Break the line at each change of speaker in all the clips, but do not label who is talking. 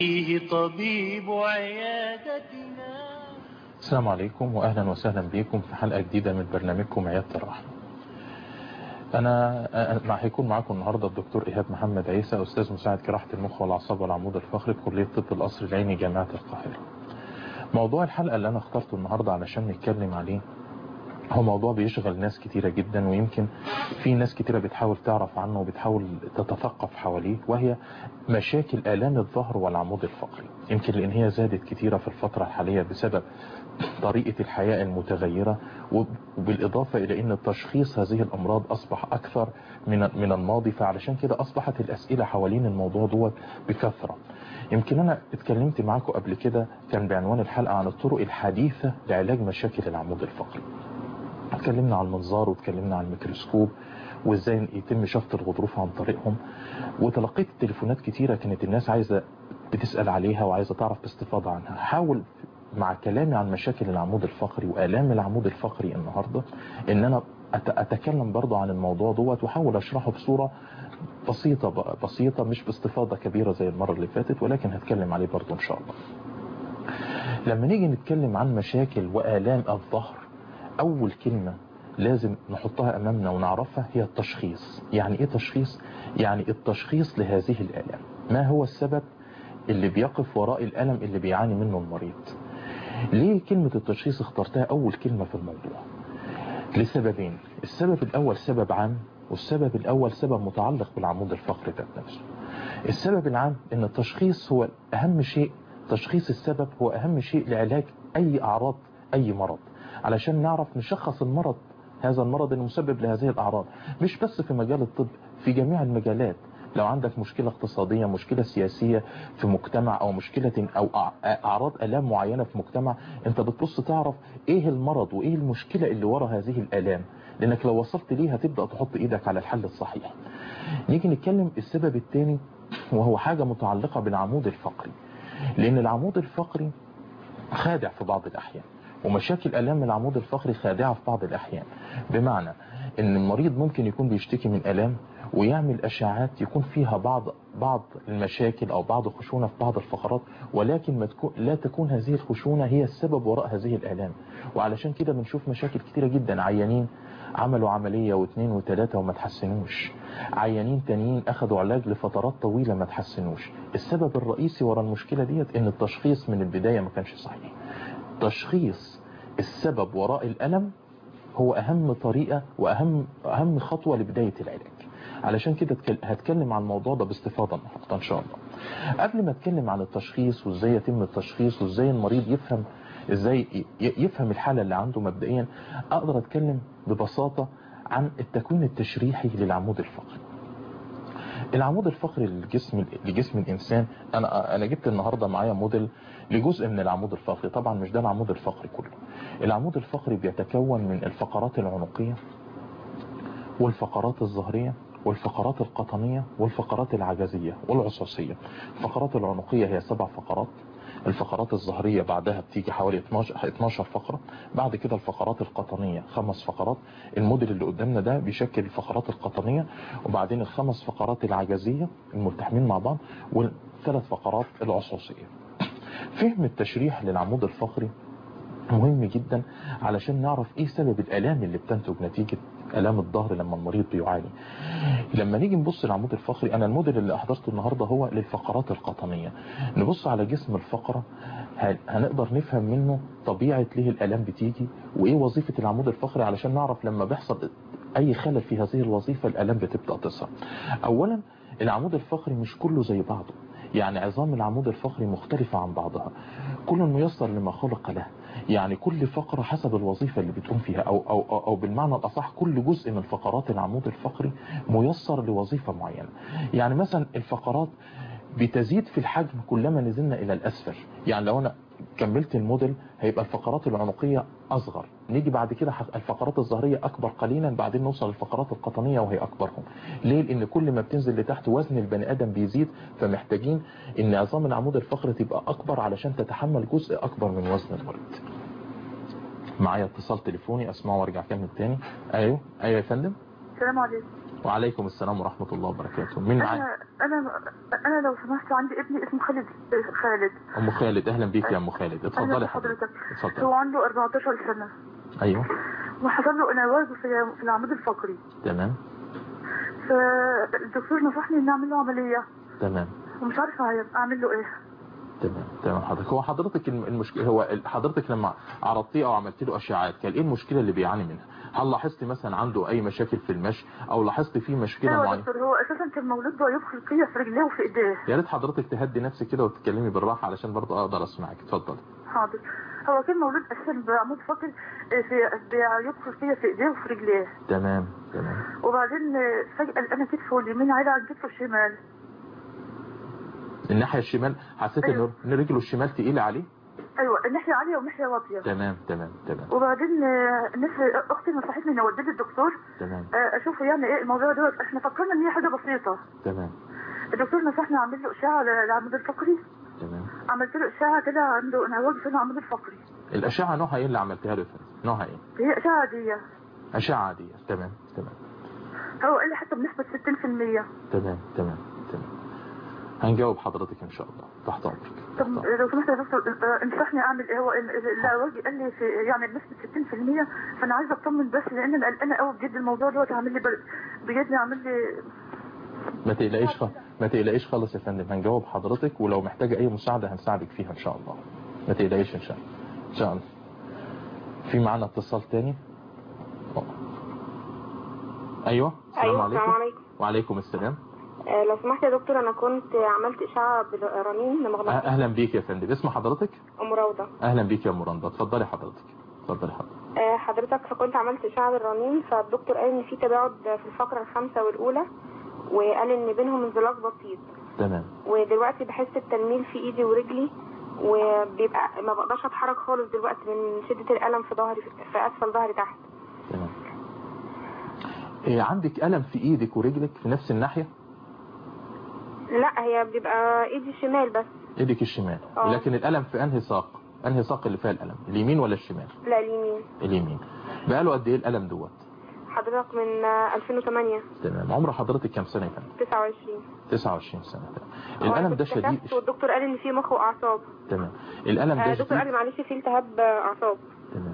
فيه طبيب عيادتنا
السلام عليكم وأهلا وسهلا بكم في حلقة جديدة من برنامجكم عيادة الرحمة أنا أنا هيكون معاكم النهاردة الدكتور إيهاب محمد عيسى أستاذ مساعد جراحة المخ والأعصاب والعمود الفقري بكلية طب القصر العيني جامعة القاهرة موضوع الحلقة اللي أنا اخترته النهاردة علشان نتكلم عليه هو موضوع بيشغل ناس كتيرة جدا ويمكن في ناس كتيرة بتحاول تعرف عنه وبتحاول تتثقف حواليه وهي مشاكل آلام الظهر والعمود الفقري يمكن لأن هي زادت كتيرة في الفترة الحالية بسبب طريقة الحياة المتغيرة وبالإضافة إلى أن تشخيص هذه الأمراض أصبح أكثر من من الماضي فعلشان كده أصبحت الأسئلة حوالين الموضوع دوت بكثرة يمكن أنا اتكلمت معاكم قبل كده كان بعنوان الحلقة عن الطرق الحديثة لعلاج مشاكل العمود الفقري اتكلمنا عن المنظار واتكلمنا عن الميكروسكوب وازاي يتم شفط الغضروف عن طريقهم وتلقيت تليفونات كتيرة كانت الناس عايزة بتسأل عليها وعايزة تعرف باستفاضة عنها حاول مع كلامي عن مشاكل العمود الفقري وآلام العمود الفقري النهاردة ان انا اتكلم برضه عن الموضوع دوت واحاول اشرحه بصورة بسيطة بسيطة مش باستفاضة كبيرة زي المرة اللي فاتت ولكن هتكلم عليه برضه ان شاء الله لما نيجي نتكلم عن مشاكل وآلام الظهر اول كلمة لازم نحطها امامنا ونعرفها هي التشخيص يعني ايه تشخيص يعني التشخيص لهذه الالام ما هو السبب اللي بيقف وراء الالم اللي بيعاني منه المريض ليه كلمة التشخيص اخترتها اول كلمة في الموضوع لسببين السبب الاول سبب عام والسبب الاول سبب متعلق بالعمود الفقري ذات نفسه السبب العام ان التشخيص هو اهم شيء تشخيص السبب هو اهم شيء لعلاج اي اعراض اي مرض علشان نعرف نشخص المرض هذا المرض المسبب لهذه الأعراض مش بس في مجال الطب في جميع المجالات لو عندك مشكلة اقتصادية مشكلة سياسية في مجتمع أو مشكلة أو أعراض ألام معينة في مجتمع أنت بتبص تعرف إيه المرض وإيه المشكلة اللي وراء هذه الألام لأنك لو وصلت ليها تبدأ تحط إيدك على الحل الصحيح نيجي نتكلم السبب الثاني وهو حاجة متعلقة بالعمود الفقري لأن العمود الفقري خادع في بعض الأحيان ومشاكل ألام العمود الفقري خادعة في بعض الأحيان بمعنى ان المريض ممكن يكون بيشتكي من ألام ويعمل أشعات يكون فيها بعض بعض المشاكل أو بعض الخشونة في بعض الفقرات ولكن ما تكون لا تكون هذه الخشونة هي السبب وراء هذه الألام وعلشان كده بنشوف مشاكل كتيرة جدا عيانين عملوا عملية واثنين وثلاثة وما تحسنوش عيانين تانيين أخذوا علاج لفترات طويلة ما تحسنوش السبب الرئيسي وراء المشكلة ديت ان التشخيص من البداية ما كانش صحيح تشخيص السبب وراء الألم هو أهم طريقة وأهم أهم خطوة لبداية العلاج علشان كده هتكلم عن الموضوع ده باستفاضة النهارده إن شاء الله قبل ما اتكلم عن التشخيص وازاي يتم التشخيص وازاي المريض يفهم ازاي يفهم الحالة اللي عنده مبدئيا اقدر اتكلم ببساطة عن التكوين التشريحي للعمود الفقري العمود الفقري للجسم لجسم الانسان انا انا جبت النهارده معايا موديل لجزء من العمود الفقري طبعا مش ده العمود الفقري كله العمود الفقري بيتكون من الفقرات العنقية والفقرات الظهرية والفقرات القطنية والفقرات العجزية والعصاصية الفقرات العنقية هي سبع فقرات الفقرات الظهرية بعدها بتيجي حوالي 12 12 فقرة بعد كده الفقرات القطنية خمس فقرات الموديل اللي قدامنا ده بيشكل الفقرات القطنية وبعدين الخمس فقرات العجزية الملتحمين مع بعض والثلاث فقرات العصاصية فهم التشريح للعمود الفقري مهم جدا علشان نعرف ايه سبب الالام اللي بتنتج نتيجة الام الظهر لما المريض بيعاني لما نيجي نبص للعمود الفقري انا الموديل اللي احضرته النهاردة هو للفقرات القطنية نبص على جسم الفقرة هنقدر نفهم منه طبيعة ليه الالام بتيجي وايه وظيفة العمود الفقري علشان نعرف لما بيحصل اي خلل في هذه الوظيفة الالام بتبدأ تظهر اولا العمود الفقري مش كله زي بعضه يعني عظام العمود الفقري مختلفة عن بعضها كل ميسر لما خلق له يعني كل فقرة حسب الوظيفة اللي بتقوم فيها أو, أو, أو, أو بالمعنى الأصح كل جزء من فقرات العمود الفقري ميسر لوظيفة معينة يعني مثلا الفقرات بتزيد في الحجم كلما نزلنا إلى الأسفل يعني لو أنا كملت الموديل هيبقى الفقرات العنقية أصغر نيجي بعد كده الفقرات الظهرية أكبر قليلا بعدين نوصل للفقرات القطنية وهي أكبرهم ليه؟ لأن كل ما بتنزل لتحت وزن البني آدم بيزيد فمحتاجين إن عظام العمود الفقري تبقى أكبر علشان تتحمل جزء أكبر من وزن المريض معايا اتصال تليفوني أسمعه وارجع كلمة تاني أيوه أيوه يا فندم
السلام عليكم
وعليكم السلام ورحمة الله وبركاته مين معايا
انا انا انا لو سمحت عندي ابني اسمه خالد خالد
ام خالد اهلا بيك يا ام خالد اتفضلي
أهلا
حضرتك
بحضرتك.
اتفضلي
هو عنده 14 سنة
ايوه
وحصل له انواز في في العمود الفقري
تمام
فالدكتور نصحني اني اعمل له عملية
تمام
ومش عارفة اعمل له ايه
تمام تمام حضرتك هو حضرتك الم- المشكله هو ال- حضرتك لما عرضتيه او عملت له اشعاعات كان ايه المشكله اللي بيعاني منها هل لاحظتي مثلا عنده اي مشاكل في المشي او لاحظتي فيه مشكله
ايوه يا
معينه
دكتور هو اساسا كان مولود بعيوب خلقية في رجليه وفي ايديه
يا ريت حضرتك تهدي نفسك كده وتتكلمي بالراحه علشان برضه اقدر اسمعك اتفضل
حاضر هو كان مولود اساسا بعمود فقري في بعيوب خلقية في ايديه وفي رجليه
تمام تمام
وبعدين فجأة لقينا كتفه اليمين عالي عن كتفه الشمال
الناحيه الشمال حسيت ان
أيوة.
ان رجله الشمال تقيله عليه
ايوه الناحية عالية والناحية واطية
تمام تمام تمام
وبعدين آه، الناس اختي نصحتني اني اوديه للدكتور
تمام
آه، اشوف يعني ايه الموضوع دوت احنا فكرنا ان هي حاجه بسيطه
تمام
الدكتور نصحني اعمل له اشعه للعمود الفقري
تمام
عملت له اشعه كده عنده انعواج في العمود الفقري
الاشعه نوعها ايه اللي عملتها له يا فندم؟ نوعها ايه
هي اشعه عاديه
اشعه عاديه تمام تمام
هو قال لي حتى بنسبه 60%
تمام تمام تمام هنجاوب حضرتك ان شاء الله تحت امرك
طب
تحت أمرك.
لو سمحت يا دكتور آه، انصحني اعمل ايه هو ال- ال- العواج قال لي في يعني بنسبه 60% فانا عايزه اطمن بس لان انا قلقانه قوي بجد الموضوع دوت عامل لي بر- بجد عامل لي
ما تقلقيش خالص ما تقلقيش خالص يا فندم هنجاوب حضرتك ولو محتاجه اي مساعده هنساعدك فيها ان شاء الله ما تقلقيش ان شاء الله ان شاء الله في معانا اتصال تاني ايوه السلام
ايوه
عليكم
السلام عليكم
وعليكم السلام
آه، لو سمحت يا دكتور انا كنت عملت اشعه بالرنين
أه-
مغناطيسي
اهلا بيك يا فندم اسم حضرتك
ام روضه
اهلا بيك يا مرندا اتفضلي حضرتك اتفضلي حضرتك
آه، حضرتك فكنت عملت اشعه بالرنين فالدكتور قال ان في تباعد في الفقره الخامسه والاولى وقال ان بينهم انزلاق بسيط
تمام
ودلوقتي بحس بتنميل في ايدي ورجلي وبيبقى ما بقدرش اتحرك خالص دلوقتي من شده الالم في ظهري في اسفل ظهري تحت
تمام إيه عندك الم في ايدك ورجلك في نفس الناحيه
لا هي بيبقى ايدي الشمال بس
ايدك الشمال
آه.
لكن الالم في انهي ساق انهي ساق اللي فيها الالم اليمين ولا الشمال
لا اليمين
اليمين بقاله قد ايه الالم دوت
حضرتك من آه، 2008
تمام عمر حضرتك كام سنه يا فندم
29
29 سنه تمام.
آه،
الالم ده
كنت
شديد
كشفت والدكتور قال ان في مخ واعصاب
تمام الالم
آه،
ده
الدكتور قال
شديد
لي معلش في التهاب آه، اعصاب
تمام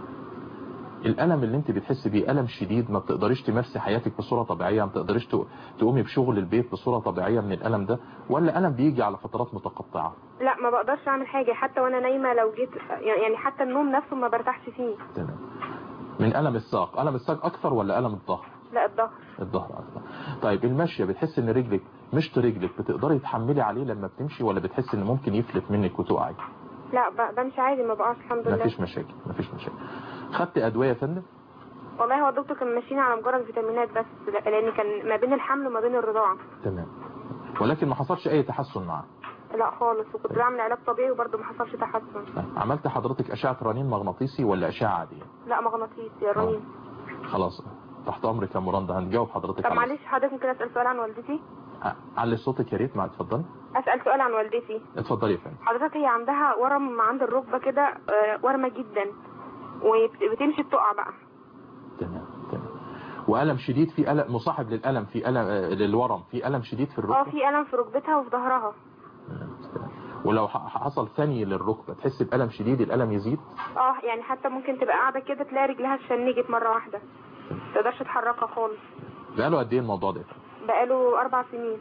الالم اللي انت بتحس بيه الم شديد ما بتقدريش تمارسي حياتك بصوره طبيعيه ما بتقدريش تق- تقومي بشغل البيت بصوره طبيعيه من الالم ده ولا الم بيجي على فترات متقطعه
لا ما بقدرش اعمل حاجه حتى وانا نايمه لو جيت يعني حتى النوم نفسه ما برتاحش فيه
تمام من الم الساق الم الساق اكثر ولا الم الظهر
لا الظهر
الظهر اكثر طيب المشيه بتحس ان رجلك مشط رجلك بتقدري تحملي عليه لما بتمشي ولا بتحس ان ممكن يفلت منك وتقعي
لا ب- بمشي عادي ما بقاش الحمد لله
مفيش مشاكل مفيش مشاكل خدت ادويه يا فندم
والله هو الدكتور كان ماشيين على مجرد فيتامينات بس لا- لان كان ما بين الحمل وما بين الرضاعه
تمام ولكن ما حصلش اي تحسن معاه
لا خالص وكنت بعمل علاج طبيعي وبرضه ما حصلش تحسن
طيب. عملت حضرتك اشعه رنين مغناطيسي ولا اشعه عاديه
لا مغناطيسي يا رنين
خلاص تحت امرك يا مرندا هنجاوب حضرتك
طب
على-
معلش حضرتك ممكن اسال سؤال عن والدتي
ع- علي صوتك يا ريت ما اتفضلي
اسال سؤال عن والدتي
اتفضلي يا فندم
حضرتك هي عندها ورم عند الركبه كده آه، ورمه جدا وبتمشي بتقع بقى
تمام تمام والم شديد في الم مصاحب للالم في الم آه، للورم في الم شديد في
اه
الركبه
في الم في ركبتها وفي ظهرها
تمام، تمام. ولو ح- حصل ثاني للركبه تحس بالم شديد الالم يزيد
اه يعني حتى ممكن تبقى قاعده كده تلاقي رجلها اتشنجت مره واحده ما تقدرش تحركها خالص
بقاله قد ايه الموضوع ده يا فندم؟
بقاله اربع سنين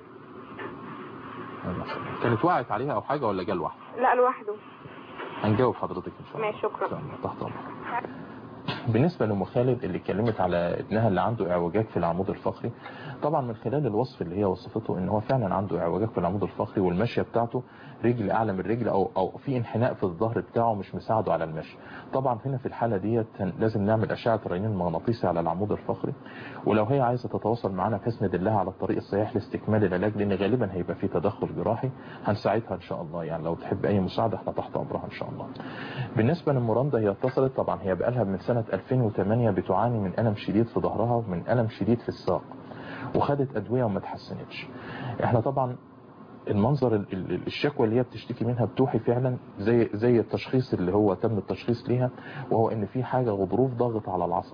ما شاء الله. كانت وقعت عليها او حاجه ولا جه لوحده
لا لوحده
هنجاوب حضرتك ان شاء الله
ماشي، شكرا.
إن شاء الله. تحت امرك بالنسبة لأم خالد اللي اتكلمت على ابنها اللي عنده اعوجاج في العمود الفقري طبعا من خلال الوصف اللي هي وصفته ان هو فعلا عنده اعوجاج في العمود الفقري والمشية بتاعته رجل اعلى من رجل او او في انحناء في الظهر بتاعه مش مساعده على المشي طبعا هنا في الحالة ديت لازم نعمل اشعة رنين مغناطيسي على العمود الفقري ولو هي عايزة تتواصل معنا بحيث ندلها على الطريق الصحيح لاستكمال العلاج لان غالبا هيبقى في تدخل جراحي هنساعدها ان شاء الله يعني لو تحب اي مساعدة احنا تحت امرها ان شاء الله بالنسبة لمراندا هي اتصلت طبعا هي بقالها من سنة 2008 بتعاني من ألم شديد في ظهرها ومن ألم شديد في الساق وخدت أدوية وما تحسنتش احنا طبعا المنظر ال- ال- الشكوى اللي هي بتشتكي منها بتوحي فعلا زي زي التشخيص اللي هو تم التشخيص ليها وهو ان في حاجة غضروف ضاغط على العصب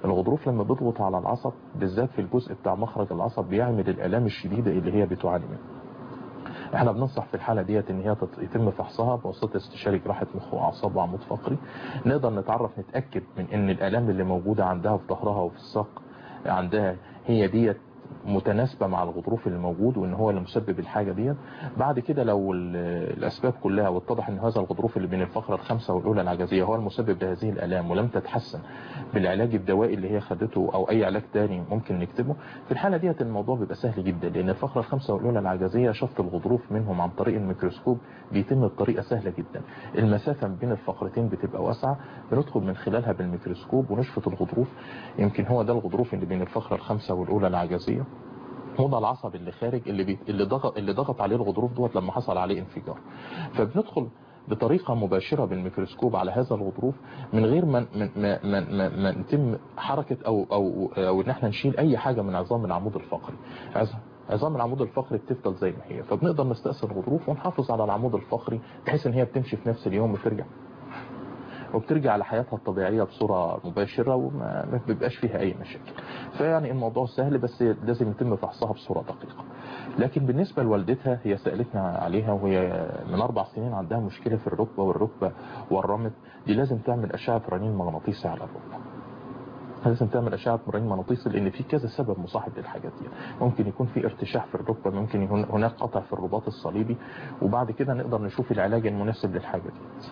الغضروف لما بيضغط على العصب بالذات في الجزء بتاع مخرج العصب بيعمل الالام الشديده اللي هي بتعاني منها احنا بننصح في الحالة ديت ان هي تت- يتم فحصها بواسطة استشاري جراحة مخ واعصاب وعمود فقري نقدر نتعرف نتأكد من ان الالام اللي موجودة عندها في ظهرها وفي الساق عندها هي ديت متناسبة مع الغضروف اللي موجود وان هو اللي مسبب الحاجة ديت بعد كده لو ال- الاسباب كلها واتضح ان هذا الغضروف اللي بين الفقرة الخامسة والاولى العجزية هو المسبب لهذه الالام ولم تتحسن بالعلاج الدوائي اللي هي خدته او اي علاج تاني ممكن نكتبه في الحالة ديت الموضوع بيبقى سهل جدا لان الفقرة الخامسة والاولى العجزية شفط الغضروف منهم عن طريق الميكروسكوب بيتم بطريقة سهلة جدا المسافة بين الفقرتين بتبقى واسعة بندخل من خلالها بالميكروسكوب ونشفط الغضروف يمكن هو ده الغضروف اللي بين الفقرة الخامسة والاولى العجزية هو ده العصب اللي خارج اللي بي... اللي ضغط اللي ضغط عليه الغضروف دوت لما حصل عليه انفجار فبندخل بطريقة مباشرة بالميكروسكوب على هذا الغضروف من غير ما ما ما ما, ما, ما نتم حركة او او او ان احنا نشيل اي حاجة من عظام العمود الفقري عظام عظام العمود الفقري بتفضل زي ما هي فبنقدر نستأصل الغضروف ونحافظ على العمود الفقري بحيث ان هي بتمشي في نفس اليوم وترجع وبترجع لحياتها الطبيعية بصورة مباشرة وما ما بيبقاش فيها أي مشاكل فيعني الموضوع سهل بس لازم يتم فحصها بصورة دقيقة لكن بالنسبة لوالدتها هي سألتنا عليها وهي من أربع سنين عندها مشكلة في الركبة والركبة والرمد دي لازم تعمل أشعة رنين مغناطيسي على الركبة لازم تعمل أشعة رنين مغناطيسي لأن في كذا سبب مصاحب للحاجات دي ممكن يكون في ارتشاح في الركبة ممكن يكون هناك قطع في الرباط الصليبي وبعد كده نقدر نشوف العلاج المناسب للحاجة دي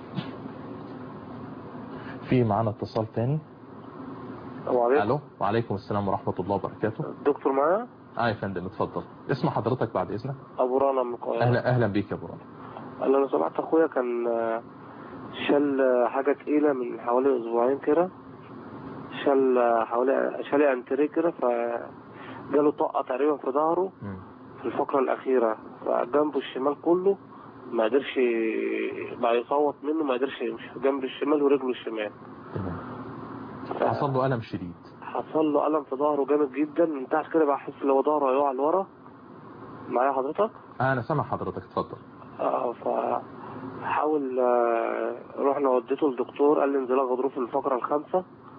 في معانا اتصال تاني
وعليكم
الو وعليكم السلام ورحمة الله وبركاته
دكتور معايا
اه يا فندم اتفضل اسم حضرتك بعد اذنك
ابو رانا من القاهره
اهلا اهلا بيك يا برانا
قال لو سمعت اخويا كان آه، شال آه، حاجه تقيله من حوالي اسبوعين كده شال آه، حوالي شال انتريه كده فجاله طاقه تقريبا في ظهره
مم.
في الفقره الاخيره فجنبه الشمال كله ما قدرش ي- بقى يصوت منه ما قدرش يمشي جنب الشمال ورجله الشمال
تمام
ف-
حصل له الم شديد
حصل له الم في ظهره جامد جدا من تحت كده بحس ان هو ظهره هيقع لورا معايا حضرتك
آه انا سامع حضرتك اتفضل
اه فحاول آه، رحنا وديته للدكتور قال لي انزلاق غضروف الفقرة الخامسة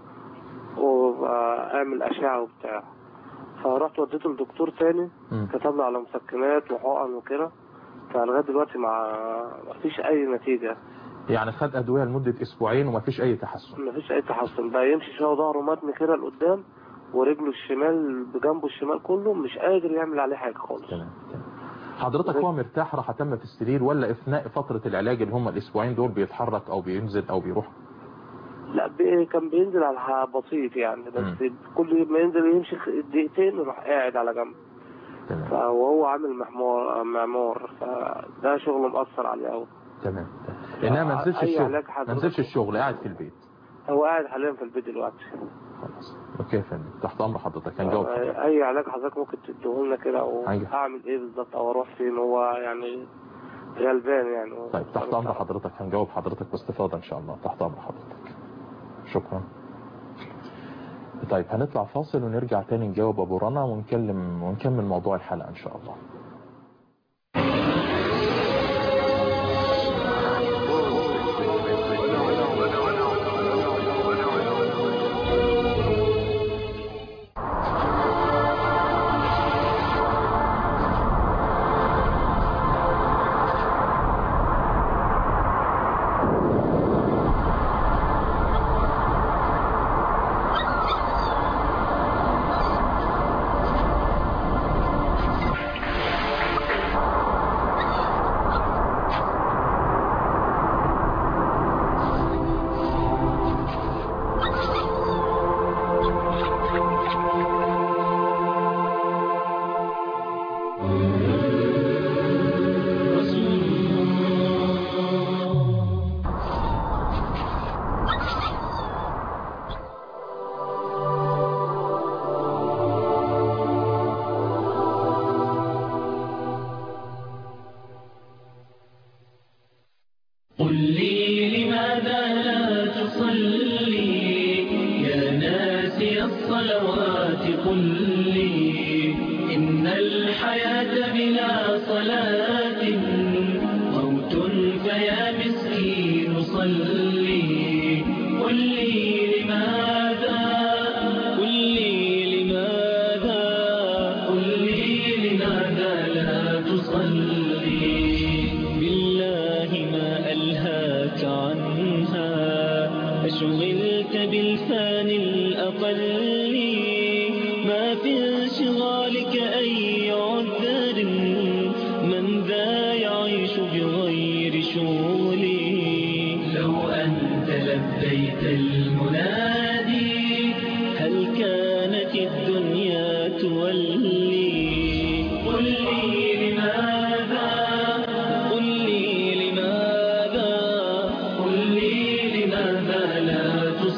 واعمل أشعة وبتاع فرحت وديته لدكتور تاني
مم.
كتب لي على مسكنات وحقن وكده فلغاية دلوقتي مع مفيش أي نتيجة
يعني خد ادويه لمده اسبوعين ومفيش اي تحسن
مفيش أي تحسن بقى يمشي شوية ظهره متن كده لقدام ورجله الشمال بجنبه الشمال كله مش قادر يعمل عليه حاجة خالص
تمام تمام حضرتك هو مرتاح راح تم في السرير ولا اثناء فتره العلاج اللي هم الاسبوعين دول بيتحرك او بينزل او بيروح
لا بي كان بينزل على ح- بسيط يعني بس كل ما ينزل يمشي خ- دقيقتين يروح قاعد على جنب
تمام
وهو عامل محمار معمار فده شغل مأثر عليه قوي
تمام انما ما نزلش
أي
الشغل
علاج
ما
حضرتك؟
نزلش الشغل قاعد في البيت
هو قاعد حاليا في البيت دلوقتي
خلاص اوكي يا فندم تحت امر حضرتك هنجاوب حضرتك.
اي علاج حضرتك ممكن تديهولنا كده او
أيوة.
اعمل ايه بالظبط او اروح فين هو يعني غلبان يعني
طيب تحت امر حضرتك هنجاوب حضرتك باستفاضه ان شاء الله تحت امر حضرتك شكرا طيب هنطلع فاصل ونرجع تاني نجاوب ابو رنا ونكلم ونكمل موضوع الحلقه ان شاء الله
قل لي لماذا لا تصلي يا ناسي الصلوات قل لي إن الحياة بلا صلاة موت فيا مسكين صلي قل لي لماذا بالفاني الأقل ما في انشغالك أي عذر من ذا يعيش بغير شغلي لو أنت لبيت المنادي هل كانت الدنيا تولي قل لي لماذا قل لي لماذا قل لي لماذا لا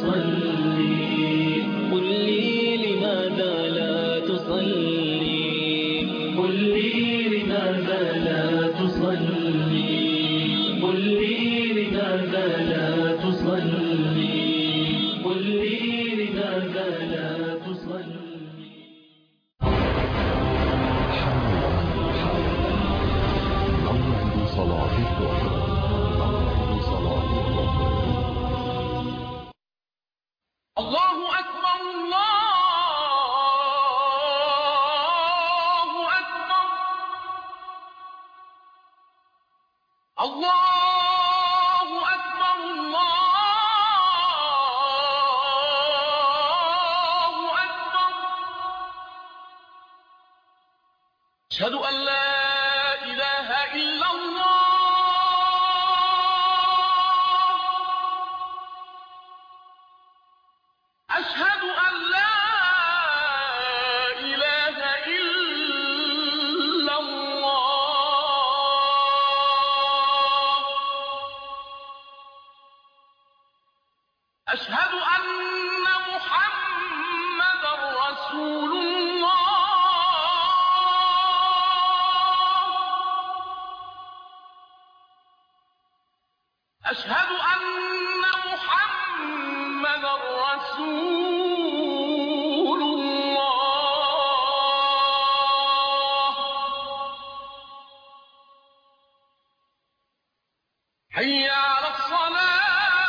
تصلي قل لي لماذا لا تصلي قل لي لماذا لا تصلي قل لي لماذا لا تصلي قل لي لماذا لا تصلي
موعد صلاة الظهر موعد صلاة الظهر
الله أكبر الله أكبر الله أكبر الله أكبر أشهد أن لا إله إلا الله أشهد أن لا إله إلا الله أشهد أن محمدا رسول الله أشهد أن محمدا رسول الله حي على الصلاة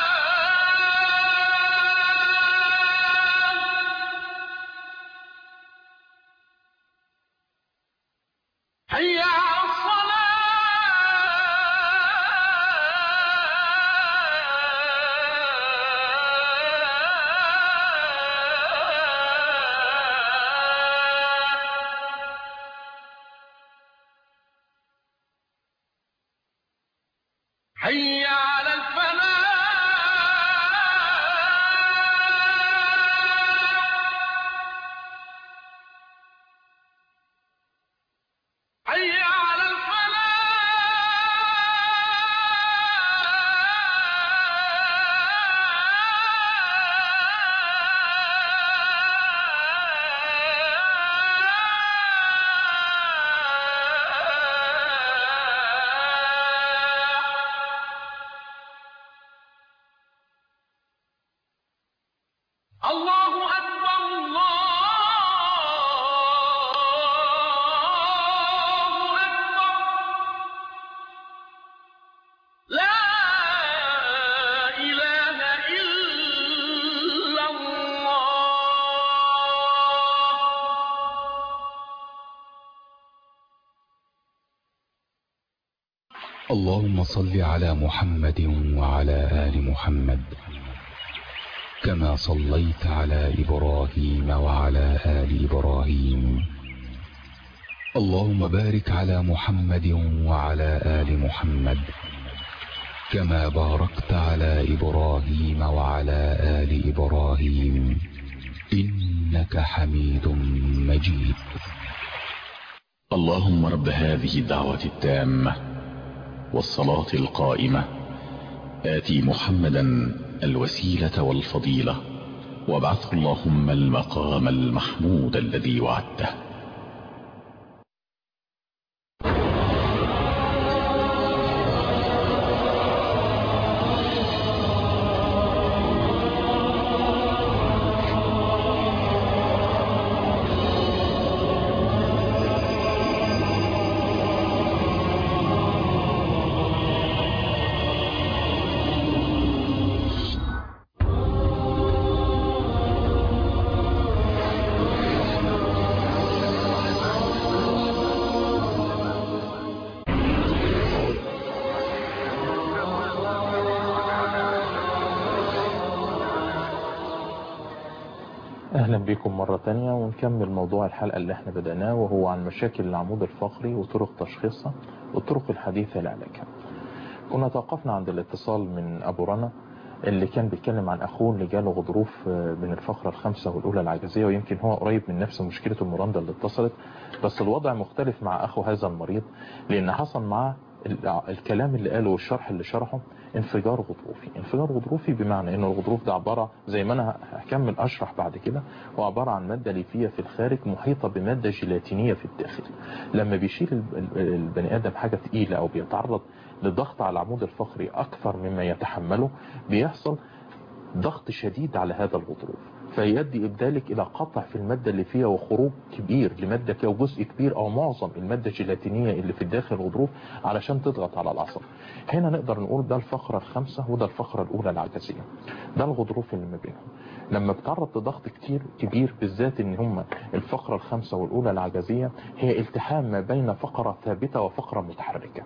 حي على الصلاة حي على الفلاح حي على الفلاح الله أكبر الله أكبر لا إله إلا الله
اللهم صل على محمد وعلى آل محمد كما صليت على إبراهيم وعلى آل إبراهيم اللهم بارك على محمد وعلى آل محمد كما باركت على إبراهيم وعلى آل إبراهيم إنك حميد مجيد
اللهم رب هذه الدعوة التامة والصلاة القائمة آتي محمدا الوسيلة والفضيلة وابعثه اللهم المقام المحمود الذي وعدته
أهلا بكم مرة تانية ونكمل موضوع الحلقة اللي احنا بدأناه وهو عن مشاكل العمود الفقري وطرق تشخيصها والطرق الحديثة لعلاجها كنا توقفنا عند الاتصال من أبو رنا اللي كان بيتكلم عن أخوه اللي جاله غضروف من الفقرة الخامسة والأولى العجزية ويمكن هو قريب من نفس مشكلة المرندة اللي اتصلت بس الوضع مختلف مع أخو هذا المريض لأن حصل معاه الكلام اللي قاله والشرح اللي شرحه انفجار غضروفي انفجار غضروفي بمعنى ان الغضروف ده عبارة زي ما انا هكمل اشرح بعد كده هو عبارة عن مادة ليفية في الخارج محيطة بمادة جيلاتينية في الداخل لما بيشيل البني ادم حاجة تقيلة او بيتعرض لضغط على العمود الفقري اكثر مما يتحمله بيحصل ضغط شديد على هذا الغضروف فيؤدي ذلك الى قطع في المادة اللي فيها وخروج كبير لمادة او جزء كبير او معظم المادة الجيلاتينية اللي في الداخل الغضروف علشان تضغط على العصب هنا نقدر نقول ده الفقرة الخامسة وده الفقرة الاولى العجزية ده الغضروف اللي ما بينهم لما بتعرض لضغط كتير كبير بالذات ان هم الفقرة الخامسة والاولى العجزية هي التحام ما بين فقرة ثابتة وفقرة متحركة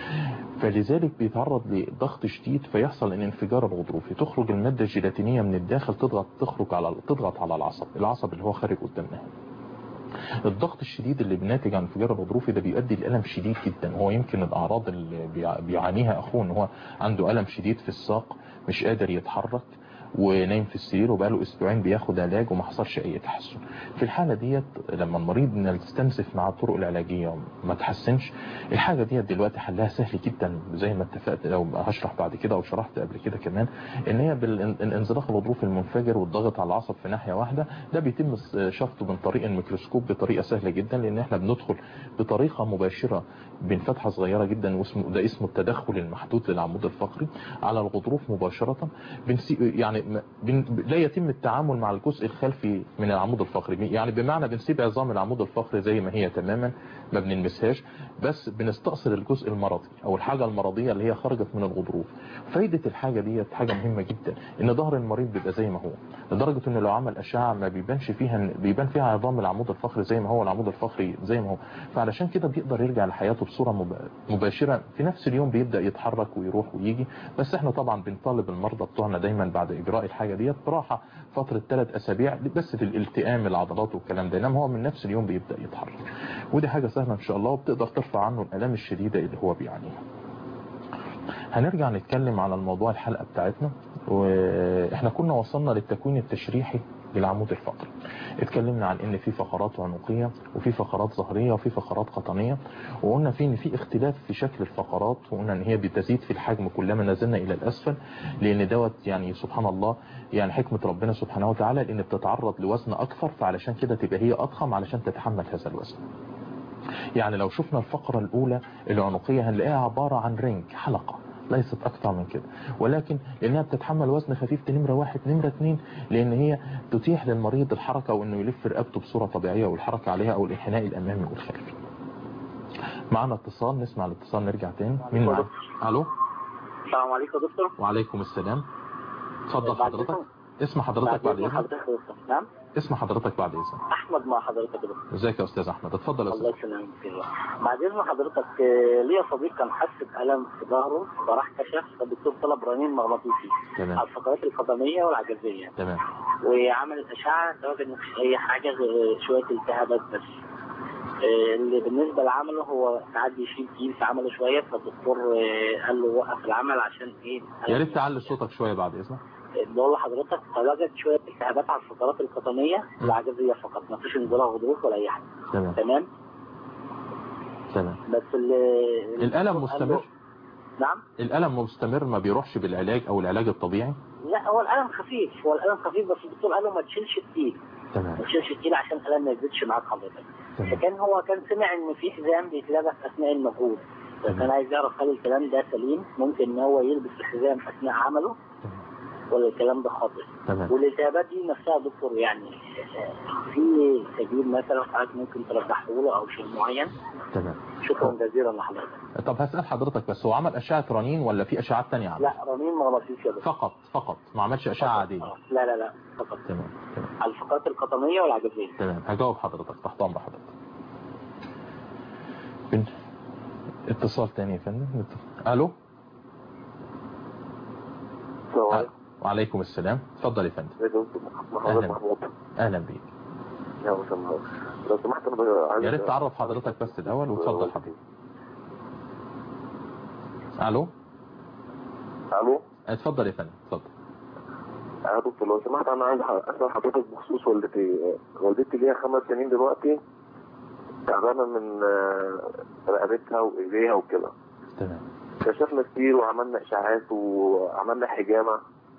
فلذلك بيتعرض لضغط شديد فيحصل ان انفجار الغضروفي تخرج المادة الجيلاتينية من الداخل تضغط تخرج على تضغط على العصب العصب اللي هو خارج قدامنا الضغط الشديد اللي بناتج عن انفجار الغضروفي ده بيؤدي لألم شديد جدا هو يمكن الأعراض اللي بيعانيها أخوه ان هو عنده ألم شديد في الساق مش قادر يتحرك ونايم في السرير وبقاله اسبوعين بياخد علاج وما حصلش اي تحسن في الحالة ديت لما المريض نستنسف مع الطرق العلاجية وما تحسنش الحاجة ديت دلوقتي حلها سهل جدا زي ما اتفقت او هشرح بعد كده او شرحت قبل كده كمان ان هي بالانزلاق الغضروفي المنفجر والضغط على العصب في ناحية واحدة ده بيتم شفطه من طريق الميكروسكوب بطريقة سهلة جدا لان احنا بندخل بطريقة مباشرة بين فتحة صغيرة جدا واسمه ده اسمه التدخل المحدود للعمود الفقري على الغضروف مباشرة يعني لا يتم التعامل مع الجزء الخلفي من العمود الفقري يعني بمعنى بنسيب عظام العمود الفقري زي ما هي تماما ما بنلمسهاش بس بنستأصل الجزء المرضي او الحاجة المرضية اللي هي خرجت من الغضروف فايدة الحاجة دي حاجة مهمة جدا ان ظهر المريض بيبقى زي ما هو لدرجة انه لو عمل اشعة ما بيبانش فيها بيبان فيها عظام العمود الفقري زي ما هو العمود الفقري زي ما هو فعلشان كده بيقدر يرجع لحياته بصورة مباشرة في نفس اليوم بيبدأ يتحرك ويروح ويجي بس احنا طبعا بنطالب المرضى بتوعنا دايما بعد اجراء الحاجة ديت براحة فترة ثلاث اسابيع بس للالتئام العضلات والكلام ده انما هو من نفس اليوم بيبدأ يتحرك ودي حاجة سهلة ان شاء الله وبتقدر ترفع عنه الالام الشديدة اللي هو بيعانيها هنرجع نتكلم على الموضوع الحلقة بتاعتنا واحنا كنا وصلنا للتكوين التشريحي للعمود الفقري اتكلمنا عن ان في فقرات عنقية وفي فقرات ظهرية وفي فقرات قطنية وقلنا في ان في اختلاف في شكل الفقرات وقلنا ان هي بتزيد في الحجم كلما نزلنا الى الاسفل لان دوت يعني سبحان الله يعني حكمة ربنا سبحانه وتعالى لان بتتعرض لوزن اكثر فعلشان كده تبقى هي اضخم علشان تتحمل هذا الوزن يعني لو شفنا الفقرة الاولى العنقية هنلاقيها عبارة عن رينج حلقة ليست أكثر من كده ولكن لأنها بتتحمل وزن خفيف دي نمرة واحد نمرة اثنين لأن هي تتيح للمريض الحركة وأنه يلف رقبته بصورة طبيعية والحركة عليها أو الانحناء الأمامي والخلفي معنا اتصال نسمع الاتصال نرجع تاني مين معنا ألو
السلام عليكم يا دكتور
وعليكم السلام اتفضل حضرتك اسم حضرتك بعد اذنك
نعم
اسم حضرتك بعد اذنك
احمد مع حضرتك يا دكتور
ازيك يا استاذ احمد اتفضل يا
الله
استاذ
يسلمك بعد اذن حضرتك ليا صديق كان حس بالم في ظهره فراح كشف فالدكتور طلب رنين مغناطيسي
تمام.
على الفقرات القدميه والعجزيه
تمام
وعمل الاشعه توجد مفيش اي حاجه غير شويه التهابات بس آه، اللي بالنسبه لعمله هو ساعات بيشيل كيس عمله شويه فالدكتور آه، قال له وقف العمل عشان ايه
يا ريت تعلي صوتك شويه بعد اذنك
بقول لحضرتك توجد شويه التهابات على الفقرات القطنيه والعجزيه فقط ما فيش انزلاق غضروف ولا اي حاجه
تمام
تمام
تمام
بس ال-
الالم
قال
مستمر
له- نعم
الالم مستمر ما بيروحش بالعلاج او العلاج الطبيعي
لا هو الالم خفيف هو الالم خفيف بس الدكتور قال له ما تشيلش التقيل ما
تمام
تشيلش التقيل عشان الالم ما يزيدش معاك حضرتك
تمام
فكان هو كان سمع ان في حزام بيتلبس اثناء المجهود
تمام.
فكان عايز يعرف هل الكلام ده سليم ممكن ان هو يلبس الحزام اثناء عمله ولا الكلام ده خاطئ
تمام
والالتهابات دي نفسها يا دكتور يعني آه، في سبيل مثلا حضرتك ممكن ترجحه له او شيء معين
تمام
شكرا جزيلا لحضرتك
طب هسأل حضرتك بس هو عمل أشعة رنين ولا في أشعات تانية عمل
لا رنين مغناطيسي يا دكتور
فقط فقط ما عملش أشعة عادية
آه، لا لا لا فقط
تمام تمام
على الفقرات القطنيه والعجزيه
تمام هجاوب حضرتك تحت أمر حضرتك بنت اتصال تاني يا فندم الو
السلام عليكم.
وعليكم السلام اتفضل يا فندم
ازيك يا دكتور محمد محمود
اهلا بيك
يا مساء لو سمحت انا عايز
يا ريت تعرف حضرتك بس الاول وتفضل حضرتك الو
الو
اتفضل يا فندم اتفضل
يا دكتور لو سمحت انا عايز اسال حضرتك بخصوص والدتي والدتي ليها خمس سنين دلوقتي تعبانه من آه، رقبتها وايديها وكده
تمام
كشفنا كتير وعملنا اشاعات وعملنا حجامه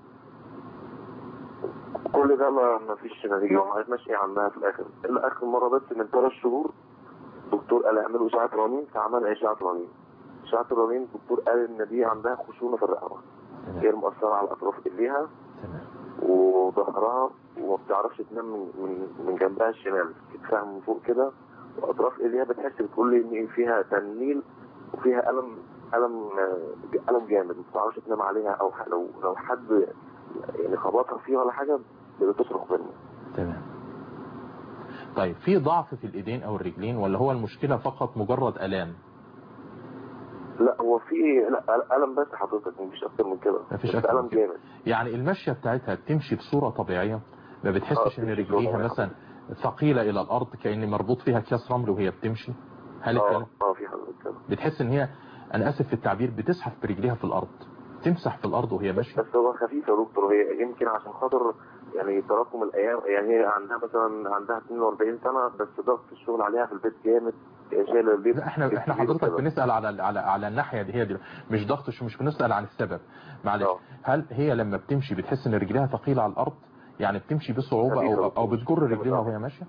كل ده ما ما فيش نتيجه وما عرفناش ايه عنها في الاخر الا اخر مره بس من ثلاث شهور الدكتور قال اعملوا اشعه رنين فعملنا اشعه رنين اشعه الرنين الدكتور قال ان دي عندها خشونه في الرقبه غير مؤثره على اطراف ايديها وظهرها وما بتعرفش تنام من من, من جنبها الشمال كتفها من فوق كده واطراف ايديها بتحس بتقول لي ان فيها تنميل وفيها الم الم آه، الم جامد ما بتعرفش تنام عليها او ح- لو لو حد يعني خبطها فيها ولا حاجه بتصرخ منه
تمام طيب في ضعف في الايدين او الرجلين ولا هو المشكلة فقط مجرد الام
لا هو في لا الم بس حضرتك مفيش اكتر من كده
مفيش
بس
أكتر
الم جامد
يعني المشية بتاعتها بتمشي بصورة طبيعية ما بتحسش ان رجليها مثلا ثقيلة الى الارض كأن مربوط فيها اكياس رمل وهي بتمشي هل الكلام
اه اه في حضرتك كده
بتحس ان هي انا اسف في التعبير بتزحف برجليها في الارض تمسح في الارض وهي ماشية
بس هو خفيف يا دكتور هي يمكن عشان خاطر يعني تراكم الايام يعني هي عندها مثلا عندها 42 سنه بس ضغط الشغل عليها في البيت جامد هي شايله البيت
لا احنا احنا حضرتك بنسأل على على على الناحية دي هي دي مش ضغط شو- مش بنسأل عن السبب معلش هل هي لما بتمشي بتحس ان رجليها ثقيلة على الارض يعني بتمشي بصعوبة او او بتجر رجليها وهي ماشية